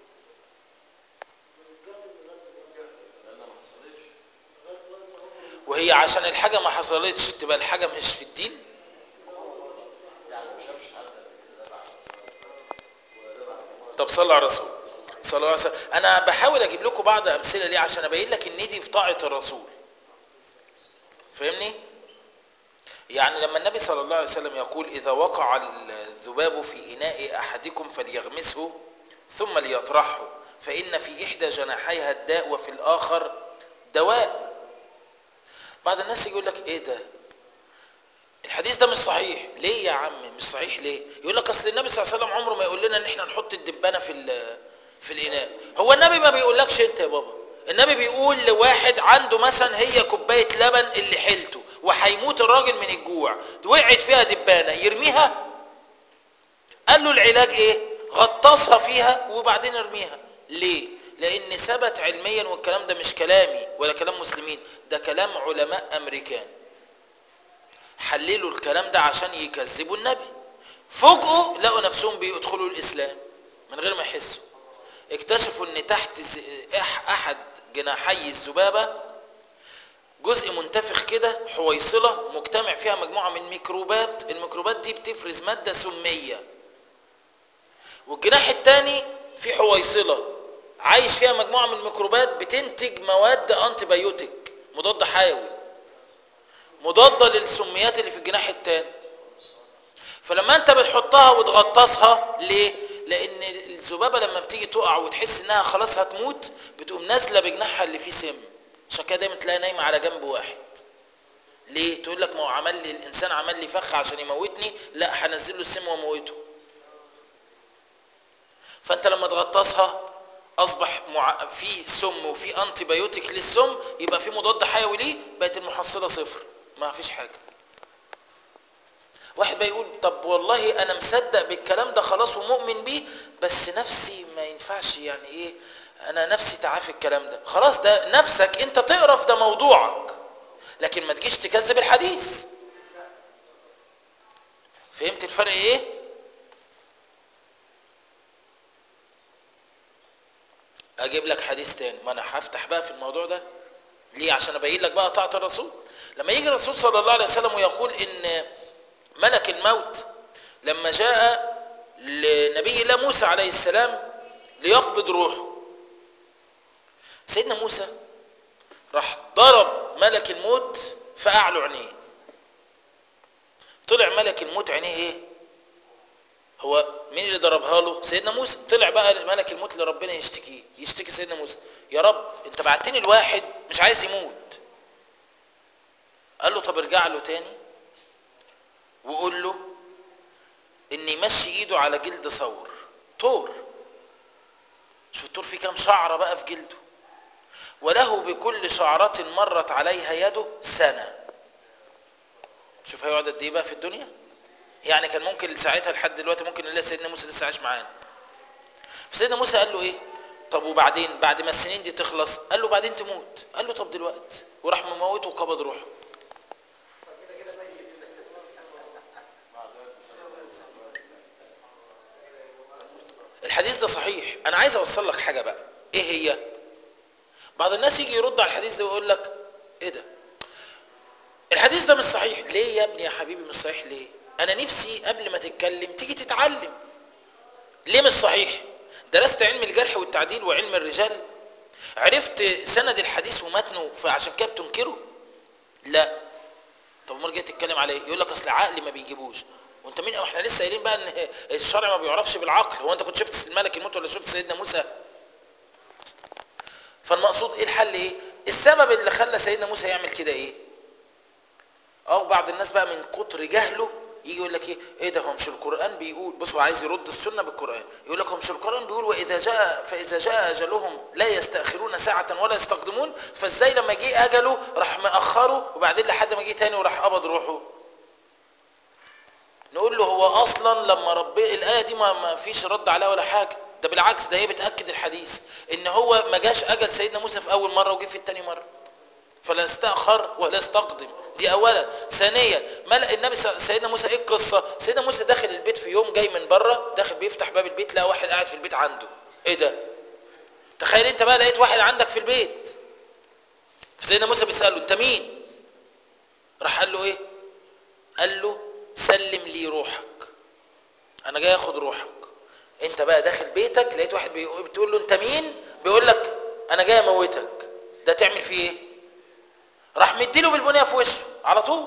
وهي عشان الحاجه ما حصلتش تبقى الحاجه مش في الدين طب صلوا على الرسول صلى الله عليه وسلم انا بحاول اجيب لكم بعض امثله ليه عشان ابين لك ان دي في طاعه الرسول فاهمني يعني لما النبي صلى الله عليه وسلم يقول اذا وقع الذباب في اناء احدكم فليغمسه ثم ليطرحه فان في احدى جناحيها الداء وفي الاخر دواء بعض الناس يقول لك ايه ده الحديث ده مش صحيح ليه يا عم مش صحيح ليه يقول لك اصل النبي صلى الله عليه وسلم عمره ما يقول لنا ان احنا نحط الدبانه في ال- في الاناء هو النبي ما بيقولكش انت يا بابا النبي بيقول لواحد عنده مثلا هي كوبايه لبن اللي حيلته وهيموت الراجل من الجوع وقعت فيها دبانه يرميها قال له العلاج ايه غطسها فيها وبعدين ارميها ليه لان ثبت علميا والكلام ده مش كلامي ولا كلام مسلمين ده كلام علماء امريكان حللوا الكلام ده عشان يكذبوا النبي فوجئوا لقوا نفسهم بيدخلوا الاسلام من غير ما يحسوا اكتشفوا ان تحت ز- إح- احد جناحي الذبابه جزء منتفخ كده حويصله مجتمع فيها مجموعه من ميكروبات الميكروبات دي بتفرز ماده سميه والجناح الثاني في حويصله عايش فيها مجموعه من الميكروبات بتنتج مواد انتي بايوتيك مضاد حيوي مضاده للسميات اللي في الجناح التاني فلما انت بتحطها وتغطسها ليه لان الذبابه لما بتيجي تقع وتحس انها خلاص هتموت بتقوم نازله بجناحها اللي فيه سم عشان كده دايما تلاقيها نايمه على جنب واحد ليه تقول لك ما هو عمل لي الانسان عمل لي فخ عشان يموتني لا هنزل له السم واموته فانت لما تغطسها اصبح مع... في سم وفي انتي بايوتيك للسم يبقى في مضاد حيوي ليه بقت المحصله صفر ما فيش حاجه واحد بقى يقول طب والله انا مصدق بالكلام ده خلاص ومؤمن بيه بس نفسي ما ينفعش يعني ايه انا نفسي تعافي الكلام ده خلاص ده نفسك انت تقرف ده موضوعك لكن ما تجيش تكذب الحديث فهمت الفرق ايه اجيب لك حديث تاني ما انا هفتح بقى في الموضوع ده ليه عشان ابين لك بقى طاعه الرسول لما يجي الرسول صلى الله عليه وسلم ويقول ان ملك الموت لما جاء لنبي الله موسى عليه السلام ليقبض روحه سيدنا موسى راح ضرب ملك الموت في اعلى عينيه طلع ملك الموت عينيه ايه هو مين اللي ضربها له سيدنا موسى طلع بقى ملك الموت اللي ربنا يشتكيه يشتكي سيدنا موسى يا رب انت بعتني الواحد مش عايز يموت قال له طب ارجع له تاني وقول له ان يمشي ايده على جلد ثور طور شوف الطور فيه كام شعره بقى في جلده وله بكل شعرة مرت عليها يده سنة شوف هيقعد قد ايه بقى في الدنيا يعني كان ممكن ساعتها لحد دلوقتي ممكن نلاقي سيدنا موسى لسه عايش معانا فسيدنا موسى قال له ايه طب وبعدين بعد ما السنين دي تخلص قال له بعدين تموت قال له طب دلوقتي وراح مموته وقبض روحه الحديث ده صحيح انا عايز اوصل لك حاجه بقى ايه هي بعض الناس يجي يرد على الحديث ده ويقول لك ايه ده الحديث ده مش صحيح ليه يا ابني يا حبيبي مش صحيح ليه انا نفسي قبل ما تتكلم تيجي تتعلم ليه مش صحيح درست علم الجرح والتعديل وعلم الرجال عرفت سند الحديث ومتنه فعشان كده بتنكره لا طب امال جاي تتكلم على ايه يقول لك اصل عقلي ما بيجيبوش وانت مين احنا لسه قايلين بقى ان الشرع ما بيعرفش بالعقل هو انت كنت شفت الملك الموت ولا شفت سيدنا موسى فالمقصود ايه الحل ايه السبب اللي خلى سيدنا موسى يعمل كده ايه او بعض الناس بقى من كتر جهله يجي يقول لك ايه ايه ده هو مش القران بيقول بص هو عايز يرد السنه بالقران يقول لك هو مش القران بيقول واذا جاء فاذا جاء اجلهم لا يستاخرون ساعه ولا يستقدمون فازاي لما جه اجله راح مأخره وبعدين لحد ما جه تاني وراح قبض روحه نقول له هو اصلا لما رب الايه دي ما, ما فيش رد عليها ولا حاجه ده بالعكس ده هي بتاكد الحديث ان هو ما جاش اجل سيدنا موسى في اول مره وجه في الثاني مره فلا استاخر ولا استقدم دي اولا ثانيا ملأ النبي سيدنا موسى ايه القصه سيدنا موسى داخل البيت في يوم جاي من بره داخل بيفتح باب البيت لقى واحد قاعد في البيت عنده ايه ده تخيل انت بقى لقيت واحد عندك في البيت فسيدنا موسى بيساله انت مين راح قال له ايه قال له سلم لي روحك انا جاي اخد روحك انت بقى داخل بيتك لقيت واحد بتقول له انت مين بيقول لك انا جاي اموتك ده تعمل فيه ايه راح مديله بالبنيه في وشه على طول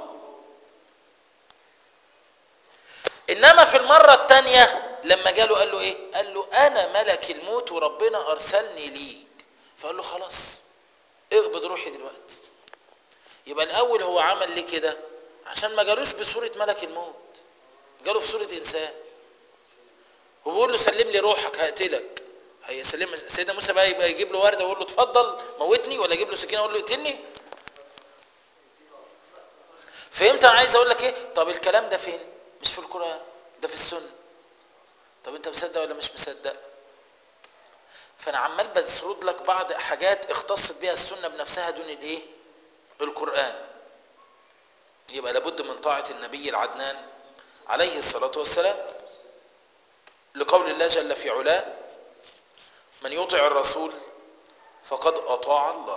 انما في المره الثانيه لما جاله قال له ايه قال له انا ملك الموت وربنا ارسلني ليك فقال له خلاص اقبض روحي دلوقتي يبقى الاول هو عمل ليه كده عشان ما جالوش بصوره ملك الموت جاله في صوره انسان هو بيقول له سلم لي روحك هقتلك هيسلم سيدنا موسى بقى يبقى يجيب له ورده ويقول له اتفضل موتني ولا يجيب له سكينه ويقول له اقتلني فهمت انا عايز اقول لك ايه طب الكلام ده فين مش في القران ده في السنه طب انت مصدق ولا مش مصدق فانا عمال بسرد لك بعض حاجات اختصت بها السنه بنفسها دون الايه القران يبقى لابد من طاعه النبي العدنان عليه الصلاه والسلام لقول الله جل في علاه من يطع الرسول فقد اطاع الله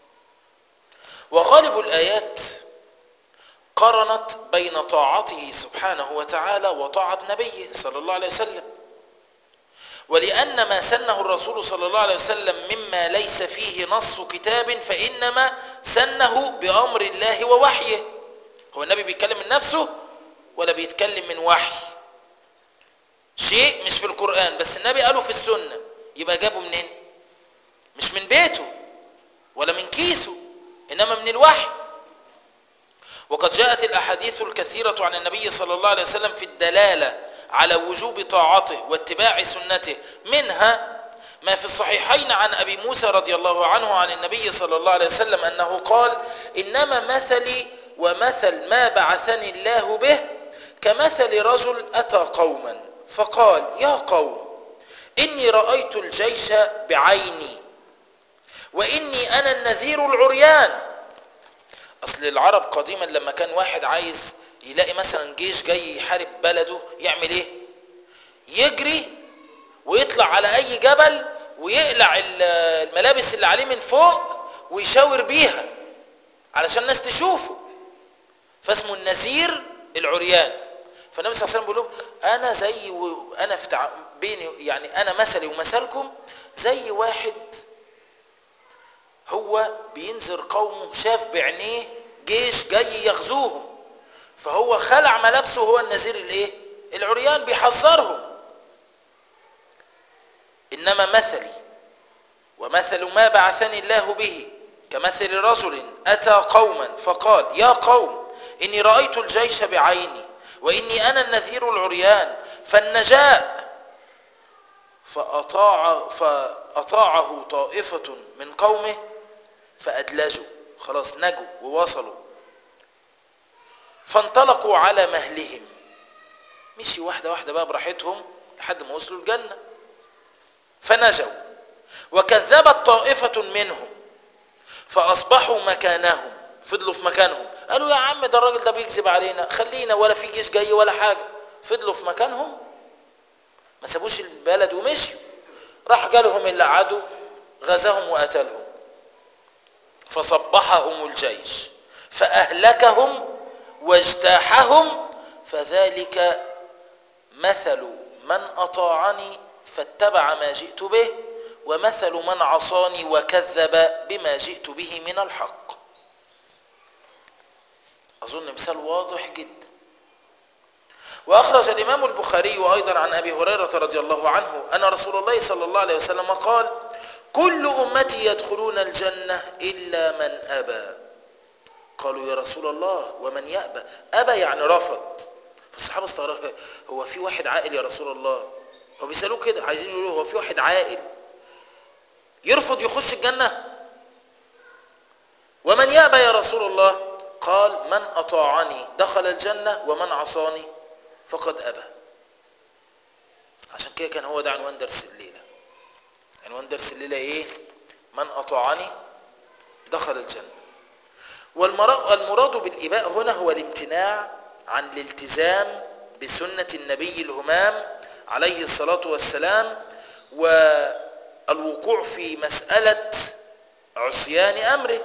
وغالب الايات قرنت بين طاعته سبحانه وتعالى وطاعة نبيه صلى الله عليه وسلم ولأن ما سنه الرسول صلى الله عليه وسلم مما ليس فيه نص كتاب فإنما سنه بأمر الله ووحيه هو النبي بيتكلم من نفسه ولا بيتكلم من وحي شيء مش في القرآن بس النبي قاله في السنة يبقى جابه منين مش من بيته ولا من كيسه إنما من الوحي وقد جاءت الأحاديث الكثيرة عن النبي صلى الله عليه وسلم في الدلالة على وجوب طاعته واتباع سنته منها ما في الصحيحين عن أبي موسى رضي الله عنه عن النبي صلى الله عليه وسلم أنه قال إنما مثلي ومثل ما بعثني الله به كمثل رجل أتى قوما فقال يا قوم إني رأيت الجيش بعيني وإني أنا النذير العريان أصل العرب قديما لما كان واحد عايز يلاقي مثلا جيش جاي يحارب بلده يعمل ايه يجري ويطلع على اي جبل ويقلع الملابس اللي عليه من فوق ويشاور بيها علشان الناس تشوفه فاسمه النذير العريان فالنبي صلى الله عليه وسلم بيقول لهم انا زي و... انا في تع... بيني يعني انا مثلي ومثلكم زي واحد هو بينذر قومه شاف بعينيه جيش جاي يغزوهم فهو خلع ملابسه هو النذير الايه العريان بيحذرهم انما مثلي ومثل ما بعثني الله به كمثل رجل اتى قوما فقال يا قوم اني رايت الجيش بعيني واني انا النذير العريان فالنجاء فأطاع فأطاعه طائفة من قومه فأدلجوا خلاص نجوا ووصلوا فانطلقوا على مهلهم مشي واحدة واحدة بقى براحتهم لحد ما وصلوا الجنة فنجوا وكذبت طائفة منهم فأصبحوا مكانهم فضلوا في مكانهم قالوا يا عم ده الراجل ده بيكذب علينا خلينا ولا في جيش جاي ولا حاجة فضلوا في مكانهم ما سابوش البلد ومشوا راح جالهم اللي عدو غزاهم وقتلهم فصبحهم الجيش فأهلكهم واجتاحهم فذلك مثل من أطاعني فاتبع ما جئت به ومثل من عصاني وكذب بما جئت به من الحق أظن مثال واضح جدا وأخرج الإمام البخاري أيضا عن أبي هريرة رضي الله عنه أن رسول الله صلى الله عليه وسلم قال كل أمتي يدخلون الجنة إلا من أبى قالوا يا رسول الله ومن يأبى أبى يعني رفض فالصحابة استغربوا هو في واحد عاقل يا رسول الله هو بيسألوه كده عايزين يقولوا هو في واحد عاقل يرفض يخش الجنة ومن يأبى يا رسول الله قال من أطاعني دخل الجنة ومن عصاني فقد أبى عشان كده كان هو ده عنوان درس الليلة عنوان درس الليلة ايه من أطاعني دخل الجنة والمراد بالإباء هنا هو الامتناع عن الالتزام بسنة النبي الهمام عليه الصلاة والسلام والوقوع في مسألة عصيان أمره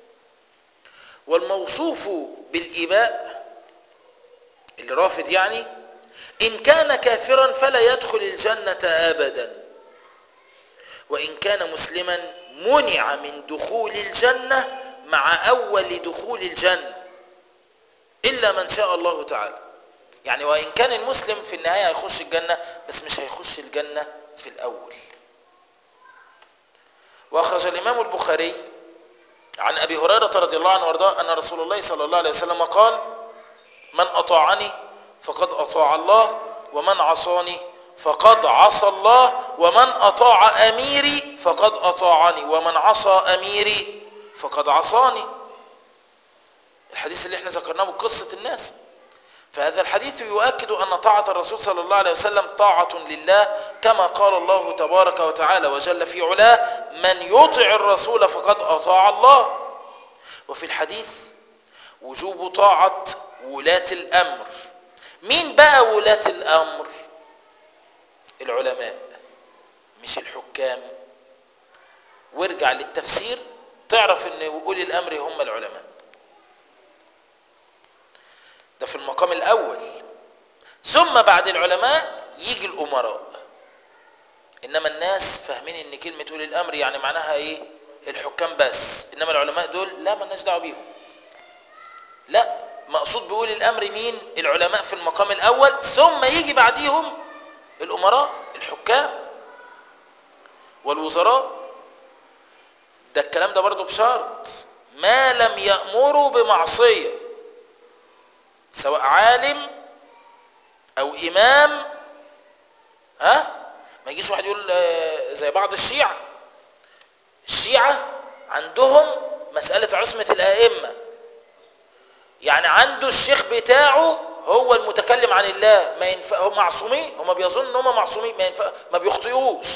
والموصوف بالإباء اللي رافض يعني إن كان كافرا فلا يدخل الجنة أبدا وإن كان مسلما منع من دخول الجنة مع أول دخول الجنة إلا من شاء الله تعالى يعني وإن كان المسلم في النهاية هيخش الجنة بس مش هيخش الجنة في الأول وأخرج الإمام البخاري عن أبي هريرة رضي الله عنه وارضاه أن رسول الله صلى الله عليه وسلم قال من أطاعني فقد أطاع الله ومن عصاني فقد عصى الله ومن أطاع أميري فقد أطاعني ومن عصى أميري فقد عصاني الحديث اللي احنا ذكرناه قصة الناس فهذا الحديث يؤكد أن طاعة الرسول صلى الله عليه وسلم طاعة لله كما قال الله تبارك وتعالى وجل في علاه من يطع الرسول فقد أطاع الله وفي الحديث وجوب طاعة ولاة الأمر مين بقى ولاة الأمر العلماء مش الحكام وارجع للتفسير تعرف ان اولي الامر هم العلماء ده في المقام الاول ثم بعد العلماء يجي الامراء انما الناس فاهمين ان كلمه اولي الامر يعني معناها ايه الحكام بس انما العلماء دول لا مالناش دعوه بيهم لا مقصود بأولي الامر مين العلماء في المقام الاول ثم يجي بعديهم الامراء الحكام والوزراء ده الكلام ده برضه بشرط ما لم يأمروا بمعصية سواء عالم او امام ها ما يجيش واحد يقول آه، زي بعض الشيعة الشيعة عندهم مسألة عصمة الأئمة يعني عنده الشيخ بتاعه هو المتكلم عن الله ما ينفع هم معصومين هم بيظنوا ان هم معصومين ما ينفع ما بيخطئوش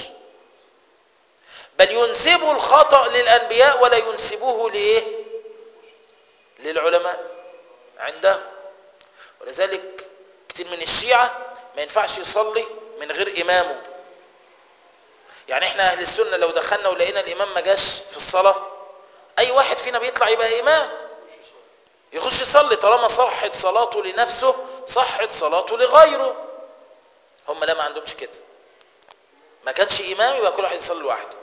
بل ينسبوا الخطأ للأنبياء ولا ينسبوه لإيه للعلماء عندهم ولذلك كتير من الشيعة ما ينفعش يصلي من غير إمامه يعني احنا أهل السنة لو دخلنا ولقينا الإمام ما جاش في الصلاة أي واحد فينا بيطلع يبقى إمام يخش يصلي طالما صحت صلاته لنفسه صحت صلاته لغيره هم لا ما عندهمش كده ما كانش إمام يبقى كل واحد يصلي لوحده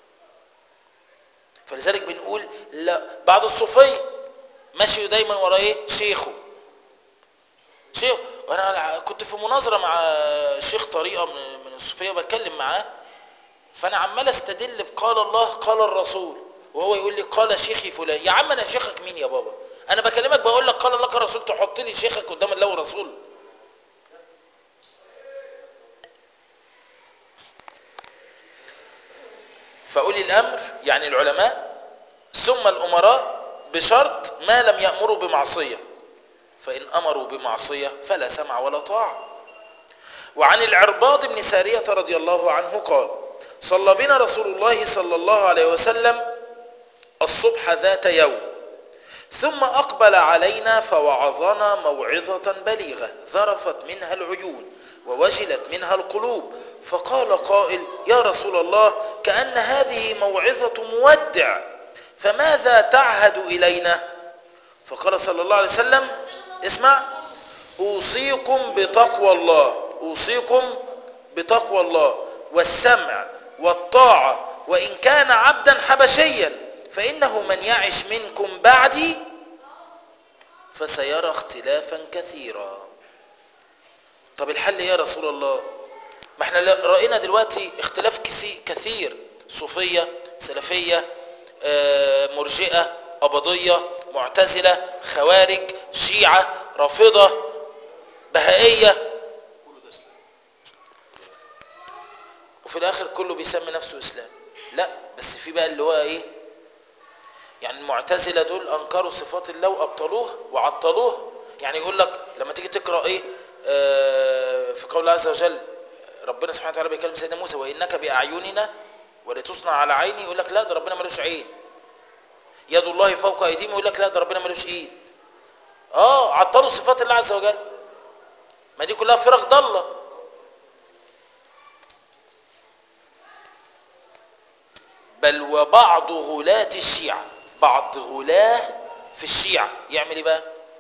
فلذلك بنقول لا بعض الصوفية ماشي دايما ورا ايه شيخه شيخ وانا كنت في مناظرة مع شيخ طريقة من من الصوفية بتكلم معاه فانا عمال استدل بقال الله قال الرسول وهو يقول لي قال شيخي فلان يا عم انا شيخك مين يا بابا انا بكلمك بقول لك قال الله قال الرسول تحط لي شيخك قدام الله والرسول فأولي الأمر يعني العلماء ثم الأمراء بشرط ما لم يأمروا بمعصية فإن أمروا بمعصية فلا سمع ولا طاعة وعن العرباض بن سارية رضي الله عنه قال صلى بنا رسول الله صلى الله عليه وسلم الصبح ذات يوم ثم أقبل علينا فوعظنا موعظة بليغة ذرفت منها العيون ووجلت منها القلوب فقال قائل يا رسول الله كأن هذه موعظة مودع فماذا تعهد إلينا فقال صلى الله عليه وسلم اسمع أوصيكم بتقوى الله أوصيكم بتقوى الله والسمع والطاعة وإن كان عبدا حبشيا فإنه من يعش منكم بعدي فسيرى اختلافا كثيرا طب الحل ايه يا رسول الله ما احنا رأينا دلوقتي اختلاف كسي- كثير صوفية سلفية آه، مرجئة قبضية معتزلة خوارج شيعة رافضة بهائية وفي الاخر كله بيسمي نفسه اسلام لا بس في بقى اللي هو ايه يعني المعتزله دول انكروا صفات الله وابطلوها وعطلوها يعني يقول لك لما تيجي تقرا ايه آه في قول الله عز وجل ربنا سبحانه وتعالى بيكلم سيدنا موسى وانك باعيننا ولتصنع على عيني يقول لك لا ده ربنا ملوش عين يد الله فوق ايديهم يقول لك لا ده ربنا ملوش ايد اه عطلوا صفات الله عز وجل ما دي كلها فرق ضاله بل وبعض غلاة الشيعة بعض غلاة في الشيعة يعمل ايه بقى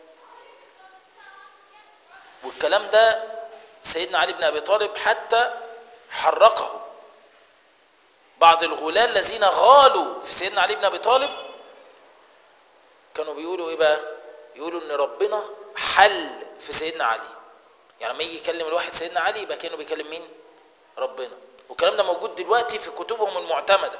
والكلام ده سيدنا علي بن ابي طالب حتى حرقه بعض الغلاة الذين غالوا في سيدنا علي بن ابي طالب كانوا بيقولوا ايه بقى يقولوا ان ربنا حل في سيدنا علي يعني لما يجي يكلم الواحد سيدنا علي يبقى كانه بيكلم مين ربنا والكلام ده موجود دلوقتي في كتبهم المعتمده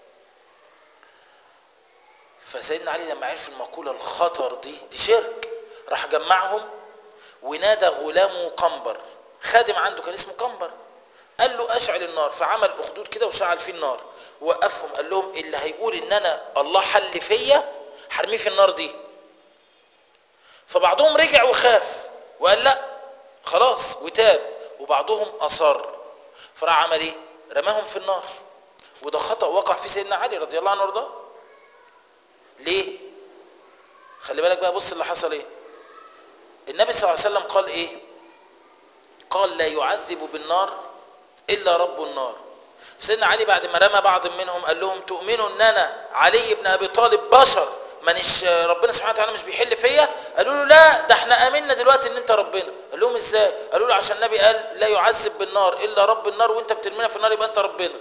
فسيدنا علي لما عرف المقولة الخطر دي دي شرك راح جمعهم ونادى غلامه قنبر خادم عنده كان اسمه قنبر قال له اشعل النار فعمل اخدود كده وشعل فيه النار وقفهم قال لهم اللي هيقول ان انا الله حل فيا هرميه في النار دي فبعضهم رجع وخاف وقال لا خلاص وتاب وبعضهم اصر فراح عمل ايه رماهم في النار وده خطأ وقع في سيدنا علي رضي الله عنه وارضاه ليه خلي بالك بقى بص اللي حصل ايه النبي صلى الله عليه وسلم قال ايه قال لا يعذب بالنار الا رب النار سيدنا علي بعد ما رمى بعض منهم قال لهم تؤمنوا ان انا علي بن ابي طالب بشر مانيش ربنا سبحانه وتعالى مش بيحل فيا قالوا له لا ده احنا امنا دلوقتي ان انت ربنا قال لهم ازاي قالوا له عشان النبي قال لا يعذب بالنار الا رب النار وانت بترمينا في النار يبقى انت ربنا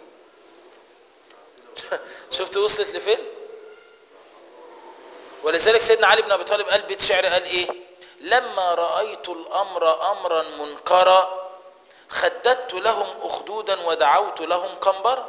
شفت وصلت لفين ولذلك سيدنا علي بن ابي طالب قال بيت شعر قال ايه لما رايت الامر امرا منكرا خددت لهم اخدودا ودعوت لهم قنبرا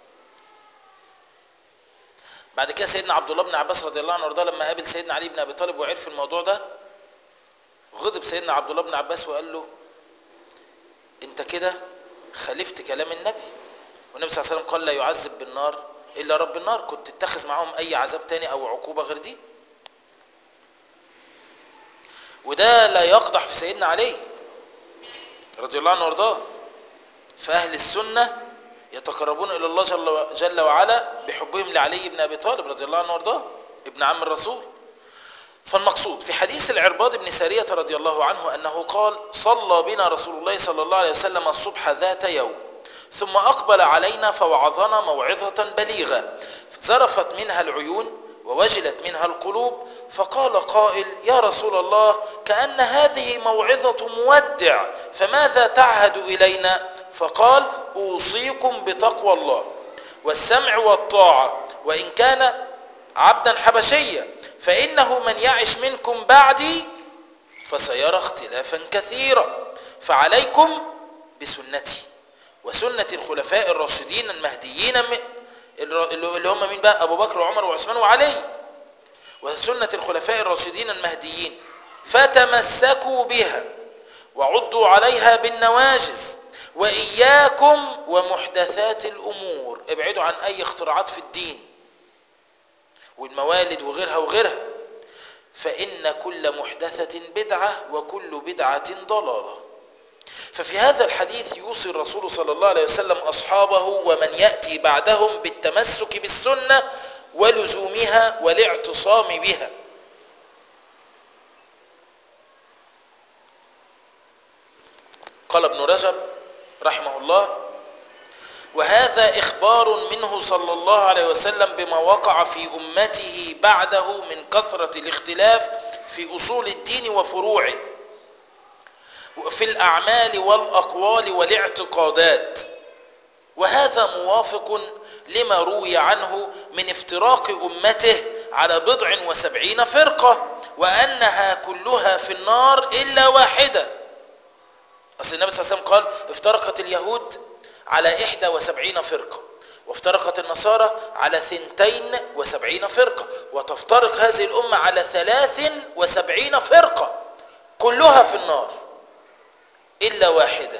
بعد كده سيدنا عبد الله بن عباس رضي الله عنه وارضاه لما قابل سيدنا علي بن ابي طالب وعرف الموضوع ده غضب سيدنا عبد الله بن عباس وقال له انت كده خالفت كلام النبي والنبي صلى الله عليه وسلم قال لا يعذب بالنار الا رب النار كنت تتخذ معاهم اي عذاب تاني او عقوبه غير دي وده لا يقدح في سيدنا علي رضي الله عنه وارضاه فاهل السنه يتقربون الى الله جل, جل وعلا بحبهم لعلي بن ابي طالب رضي الله عنه وارضاه ابن عم الرسول فالمقصود في حديث العرباض بن سارية رضي الله عنه أنه قال صلى بنا رسول الله صلى الله عليه وسلم الصبح ذات يوم ثم أقبل علينا فوعظنا موعظة بليغة زرفت منها العيون ووجلت منها القلوب فقال قائل يا رسول الله كأن هذه موعظة مودع فماذا تعهد إلينا فقال أوصيكم بتقوى الله والسمع والطاعة وإن كان عبدا حبشيا فإنه من يعش منكم بعدي فسيرى اختلافا كثيرا فعليكم بسنتي وسنة الخلفاء الراشدين المهديين اللي هم مين بقى أبو بكر وعمر وعثمان وعلي وسنة الخلفاء الراشدين المهديين فتمسكوا بها وعضوا عليها بالنواجز وإياكم ومحدثات الأمور ابعدوا عن أي اختراعات في الدين والموالد وغيرها وغيرها فإن كل محدثة بدعة وكل بدعة ضلالة ففي هذا الحديث يوصي الرسول صلى الله عليه وسلم أصحابه ومن يأتي بعدهم بالتمسك بالسنة ولزومها والاعتصام بها قال ابن رجب رحمه الله وهذا إخبار منه صلى الله عليه وسلم بما وقع في أمته بعده من كثرة الاختلاف في أصول الدين وفروعه وفي الأعمال والأقوال والاعتقادات وهذا موافق لما روي عنه من افتراق أمته على بضع وسبعين فرقة وأنها كلها في النار إلا واحدة أصل النبي صلى الله عليه وسلم قال افترقت اليهود على إحدى وسبعين فرقة وافترقت النصارى على ثنتين وسبعين فرقة وتفترق هذه الأمة على ثلاث وسبعين فرقة كلها في النار إلا واحدة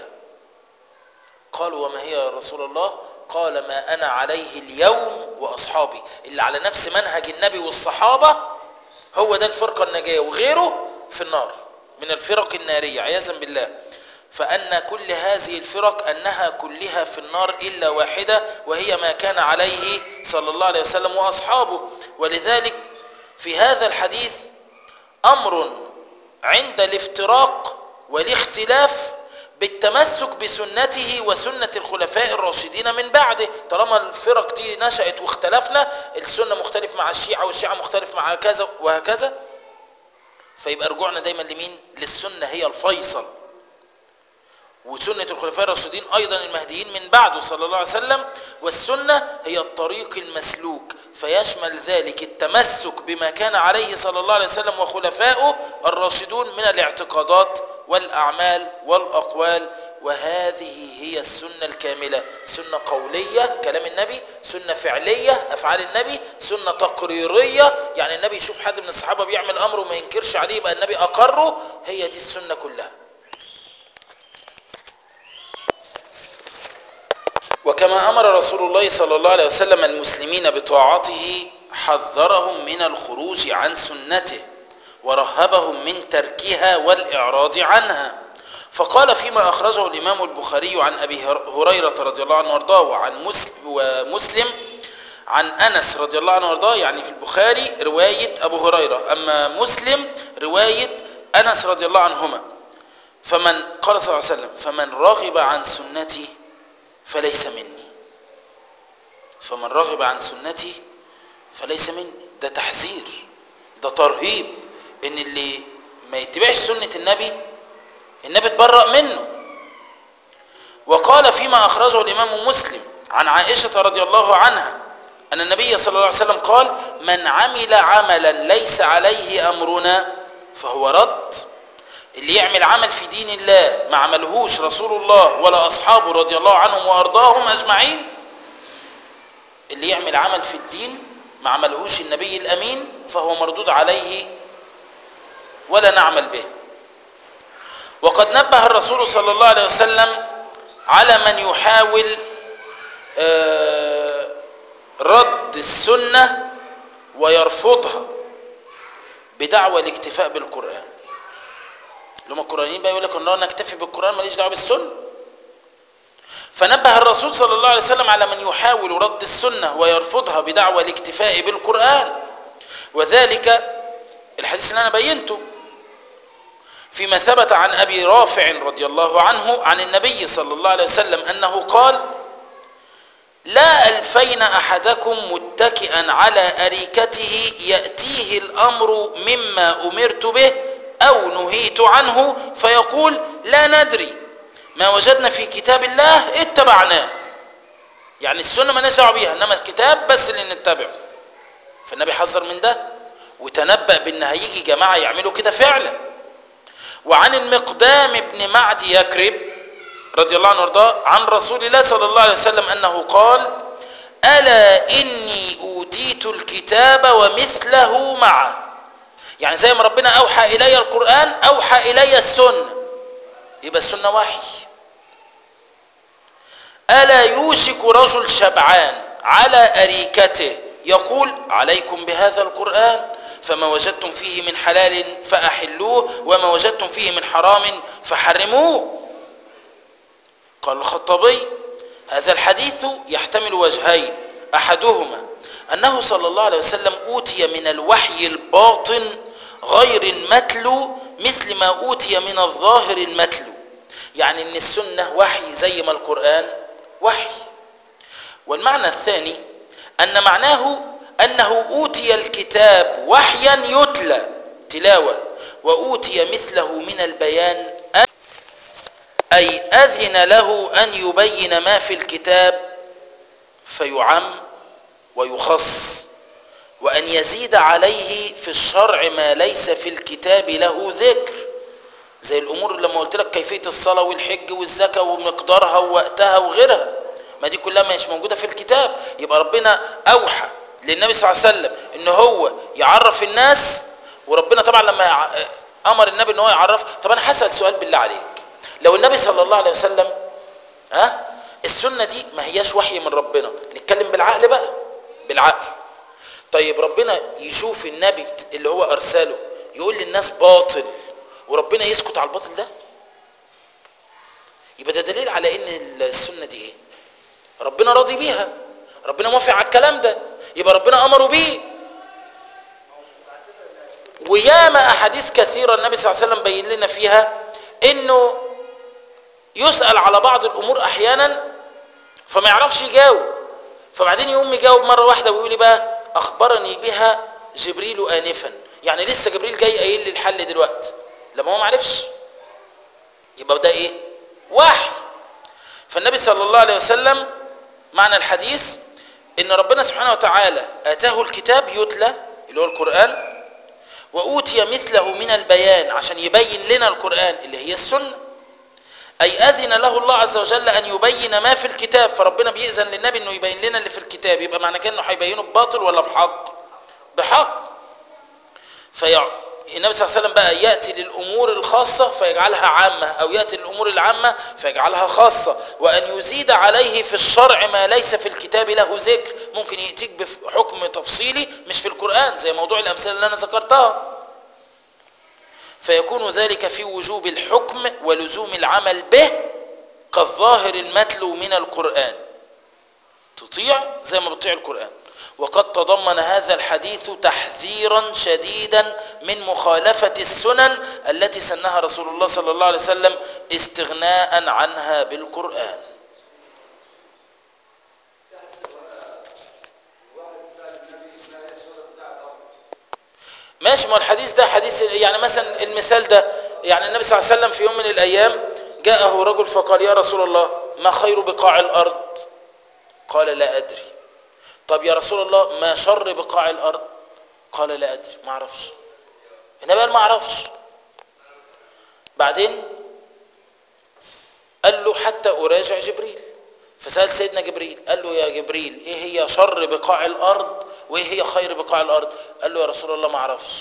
قالوا وما هي يا رسول الله قال ما أنا عليه اليوم وأصحابي اللي على نفس منهج النبي والصحابة هو ده الفرقة النجاة وغيره في النار من الفرق النارية عياذا بالله فأن كل هذه الفرق أنها كلها في النار إلا واحدة وهي ما كان عليه صلى الله عليه وسلم وأصحابه ولذلك في هذا الحديث أمر عند الافتراق والاختلاف بالتمسك بسنته وسنة الخلفاء الراشدين من بعده طالما الفرق دي نشأت واختلفنا السنة مختلف مع الشيعة والشيعة مختلف مع كذا وهكذا فيبقى رجوعنا دايما لمين للسنة هي الفيصل وسنة الخلفاء الراشدين أيضا المهديين من بعده صلى الله عليه وسلم والسنة هي الطريق المسلوك فيشمل ذلك التمسك بما كان عليه صلى الله عليه وسلم وخلفائه الراشدون من الاعتقادات والأعمال والأقوال وهذه هي السنة الكاملة سنة قولية كلام النبي سنة فعلية أفعال النبي سنة تقريرية يعني النبي يشوف حد من الصحابة بيعمل أمر وما ينكرش عليه يبقى النبي أقره هي دي السنة كلها وكما أمر رسول الله صلى الله عليه وسلم المسلمين بطاعته حذرهم من الخروج عن سنته ورهبهم من تركها والإعراض عنها فقال فيما أخرجه الإمام البخاري عن أبي هريرة رضي الله عنه وارضاه وعن مسلم ومسلم عن أنس رضي الله عنه وارضاه يعني في البخاري رواية أبو هريرة أما مسلم رواية أنس رضي الله عنهما فمن قال صلى الله عليه وسلم فمن رغب عن سنتي فليس مني فمن رغب عن سنتي فليس مني ده تحذير ده ترهيب ان اللي ما يتبعش سنة النبي النبي اتبرأ منه وقال فيما أخرجه الإمام مسلم عن عائشة رضي الله عنها أن النبي صلى الله عليه وسلم قال من عمل عملا ليس عليه أمرنا فهو رد اللي يعمل عمل في دين الله ما عملهوش رسول الله ولا أصحابه رضي الله عنهم وأرضاهم أجمعين اللي يعمل عمل في الدين ما عملهوش النبي الأمين فهو مردود عليه ولا نعمل به وقد نبه الرسول صلى الله عليه وسلم على من يحاول رد السنة ويرفضها بدعوى الاكتفاء بالقرآن لما القرآنيين بقى يقول لك ان انا اكتفي بالقرآن ماليش دعوه بالسنة فنبه الرسول صلى الله عليه وسلم على من يحاول رد السنة ويرفضها بدعوى الاكتفاء بالقرآن وذلك الحديث اللي انا بينته فيما ثبت عن ابي رافع رضي الله عنه عن النبي صلى الله عليه وسلم انه قال لا ألفين أحدكم متكئا على أريكته يأتيه الأمر مما أمرت به أو نهيت عنه فيقول لا ندري ما وجدنا في كتاب الله اتبعناه يعني السنة ما دعوه بيها إنما الكتاب بس اللي نتبعه فالنبي حذر من ده وتنبأ بأن هيجي جماعة يعملوا كده فعلا وعن المقدام بن معد يكرب رضي الله عنه وارضاه عن رسول الله صلى الله عليه وسلم أنه قال ألا إني أوتيت الكتاب ومثله معه يعني زي ما ربنا أوحى إلي القرآن أوحى إلي السنة يبقى السنة وحي ألا يوشك رجل شبعان على أريكته يقول عليكم بهذا القرآن فما وجدتم فيه من حلال فأحلوه وما وجدتم فيه من حرام فحرموه قال الخطابي هذا الحديث يحتمل وجهين أحدهما أنه صلى الله عليه وسلم أوتي من الوحي الباطن غير المتلو مثل ما أوتي من الظاهر المتلو يعني أن السنة وحي زي ما القرآن وحي والمعنى الثاني أن معناه أنه أوتي الكتاب وحيا يتلى تلاوة وأوتي مثله من البيان أي أذن له أن يبين ما في الكتاب فيعم ويخص وأن يزيد عليه في الشرع ما ليس في الكتاب له ذكر زي الأمور لما قلت لك كيفية الصلاة والحج والزكاة ومقدارها ووقتها وغيرها ما دي كلها مش موجودة في الكتاب يبقى ربنا أوحى للنبي صلى الله عليه وسلم ان هو يعرف الناس وربنا طبعا لما امر النبي ان هو يعرف طب انا هسال سؤال بالله عليك لو النبي صلى الله عليه وسلم ها السنه دي ما هياش وحي من ربنا نتكلم بالعقل بقى بالعقل طيب ربنا يشوف النبي اللي هو ارسله يقول للناس باطل وربنا يسكت على الباطل ده يبقى ده دليل على ان السنه دي ايه ربنا راضي بيها ربنا موافق على الكلام ده يبقى ربنا امره بيه وياما احاديث كثيره النبي صلى الله عليه وسلم بين لنا فيها انه يسال على بعض الامور احيانا فما يعرفش يجاوب فبعدين يقوم يجاوب مره واحده ويقول لي بقى اخبرني بها جبريل انفا يعني لسه جبريل جاي قايل لي الحل دلوقتي لما هو ما عرفش يبقى ده ايه وحي فالنبي صلى الله عليه وسلم معنى الحديث ان ربنا سبحانه وتعالى اتاه الكتاب يتلى اللي هو القرآن وأوتي مثله من البيان عشان يبين لنا القرآن اللي هي السنة أي أذن له الله عز وجل أن يبين ما في الكتاب فربنا بيأذن للنبي أنه يبين لنا اللي في الكتاب يبقى معنى كده أنه هيبينه بباطل ولا بحق بحق فيع... النبي صلى الله عليه وسلم بقى يأتي للأمور الخاصة فيجعلها عامة أو يأتي للأمور العامة فيجعلها خاصة وأن يزيد عليه في الشرع ما ليس في الكتاب له ذكر ممكن يأتيك بحكم تفصيلي مش في القرآن زي موضوع الأمثلة اللي أنا ذكرتها فيكون ذلك في وجوب الحكم ولزوم العمل به كالظاهر المتلو من القرآن تطيع زي ما بتطيع القرآن وقد تضمن هذا الحديث تحذيرا شديدا من مخالفة السنن التي سنها رسول الله صلى الله عليه وسلم استغناء عنها بالقرآن ماشي ما هو الحديث ده حديث يعني مثلا المثال ده يعني النبي صلى الله عليه وسلم في يوم من الايام جاءه رجل فقال يا رسول الله ما خير بقاع الارض قال لا ادري طب يا رسول الله ما شر بقاع الارض قال لا ادري ما اعرفش النبي قال ما اعرفش بعدين قال له حتى اراجع جبريل فسال سيدنا جبريل قال له يا جبريل ايه هي شر بقاع الارض وايه هي خير بقاع الارض قال له يا رسول الله ما اعرفش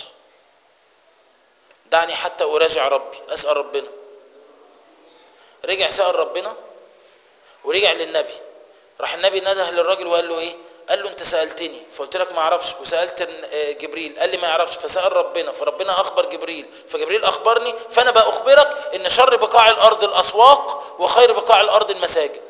دعني حتى اراجع ربي اسال ربنا رجع سال ربنا ورجع للنبي راح النبي نده للراجل وقال له ايه قال له انت سالتني فقلت لك ما اعرفش وسالت جبريل قال لي ما يعرفش فسال ربنا فربنا اخبر جبريل فجبريل اخبرني فانا بقى اخبرك ان شر بقاع الارض الاسواق وخير بقاع الارض المساجد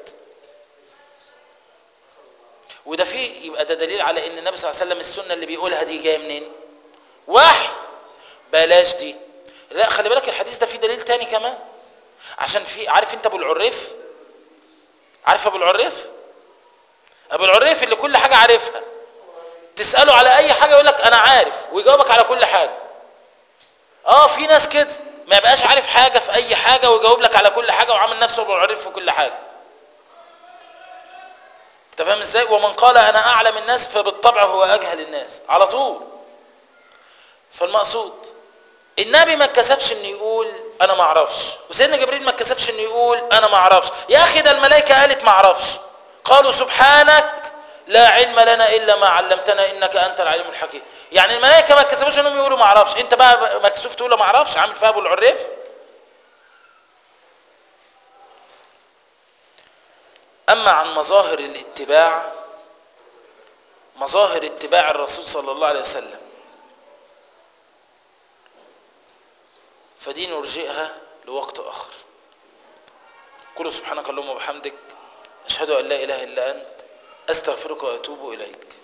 وده فيه يبقى ده دليل على ان النبي صلى الله عليه وسلم السنه اللي بيقولها دي جايه منين وحي بلاش دي لا خلي بالك الحديث ده فيه دليل تاني كمان عشان في عارف انت ابو العريف عارف ابو العريف ابو العريف اللي كل حاجه عارفها تساله على اي حاجه يقول لك انا عارف ويجاوبك على كل حاجه اه في ناس كده ما يبقاش عارف حاجه في اي حاجه ويجاوب لك على كل حاجه وعامل نفسه ابو العريف في كل حاجه انت فاهم ازاي ومن قال انا اعلم الناس فبالطبع هو اجهل الناس على طول فالمقصود النبي ما اتكسفش انه يقول انا ما اعرفش وسيدنا جبريل ما اتكسفش انه يقول انا ما اعرفش يا اخي ده الملائكه قالت ما اعرفش قالوا سبحانك لا علم لنا الا ما علمتنا انك انت العليم الحكيم يعني الملائكه ما اتكسفوش انهم يقولوا ما اعرفش انت بقى مكسوف تقول ما اعرفش عامل فيها ابو العريف اما عن مظاهر الاتباع مظاهر اتباع الرسول صلى الله عليه وسلم فدي نرجئها لوقت آخر قل سبحانك اللهم وبحمدك أشهد أن لا إله إلا أنت أستغفرك وأتوب إليك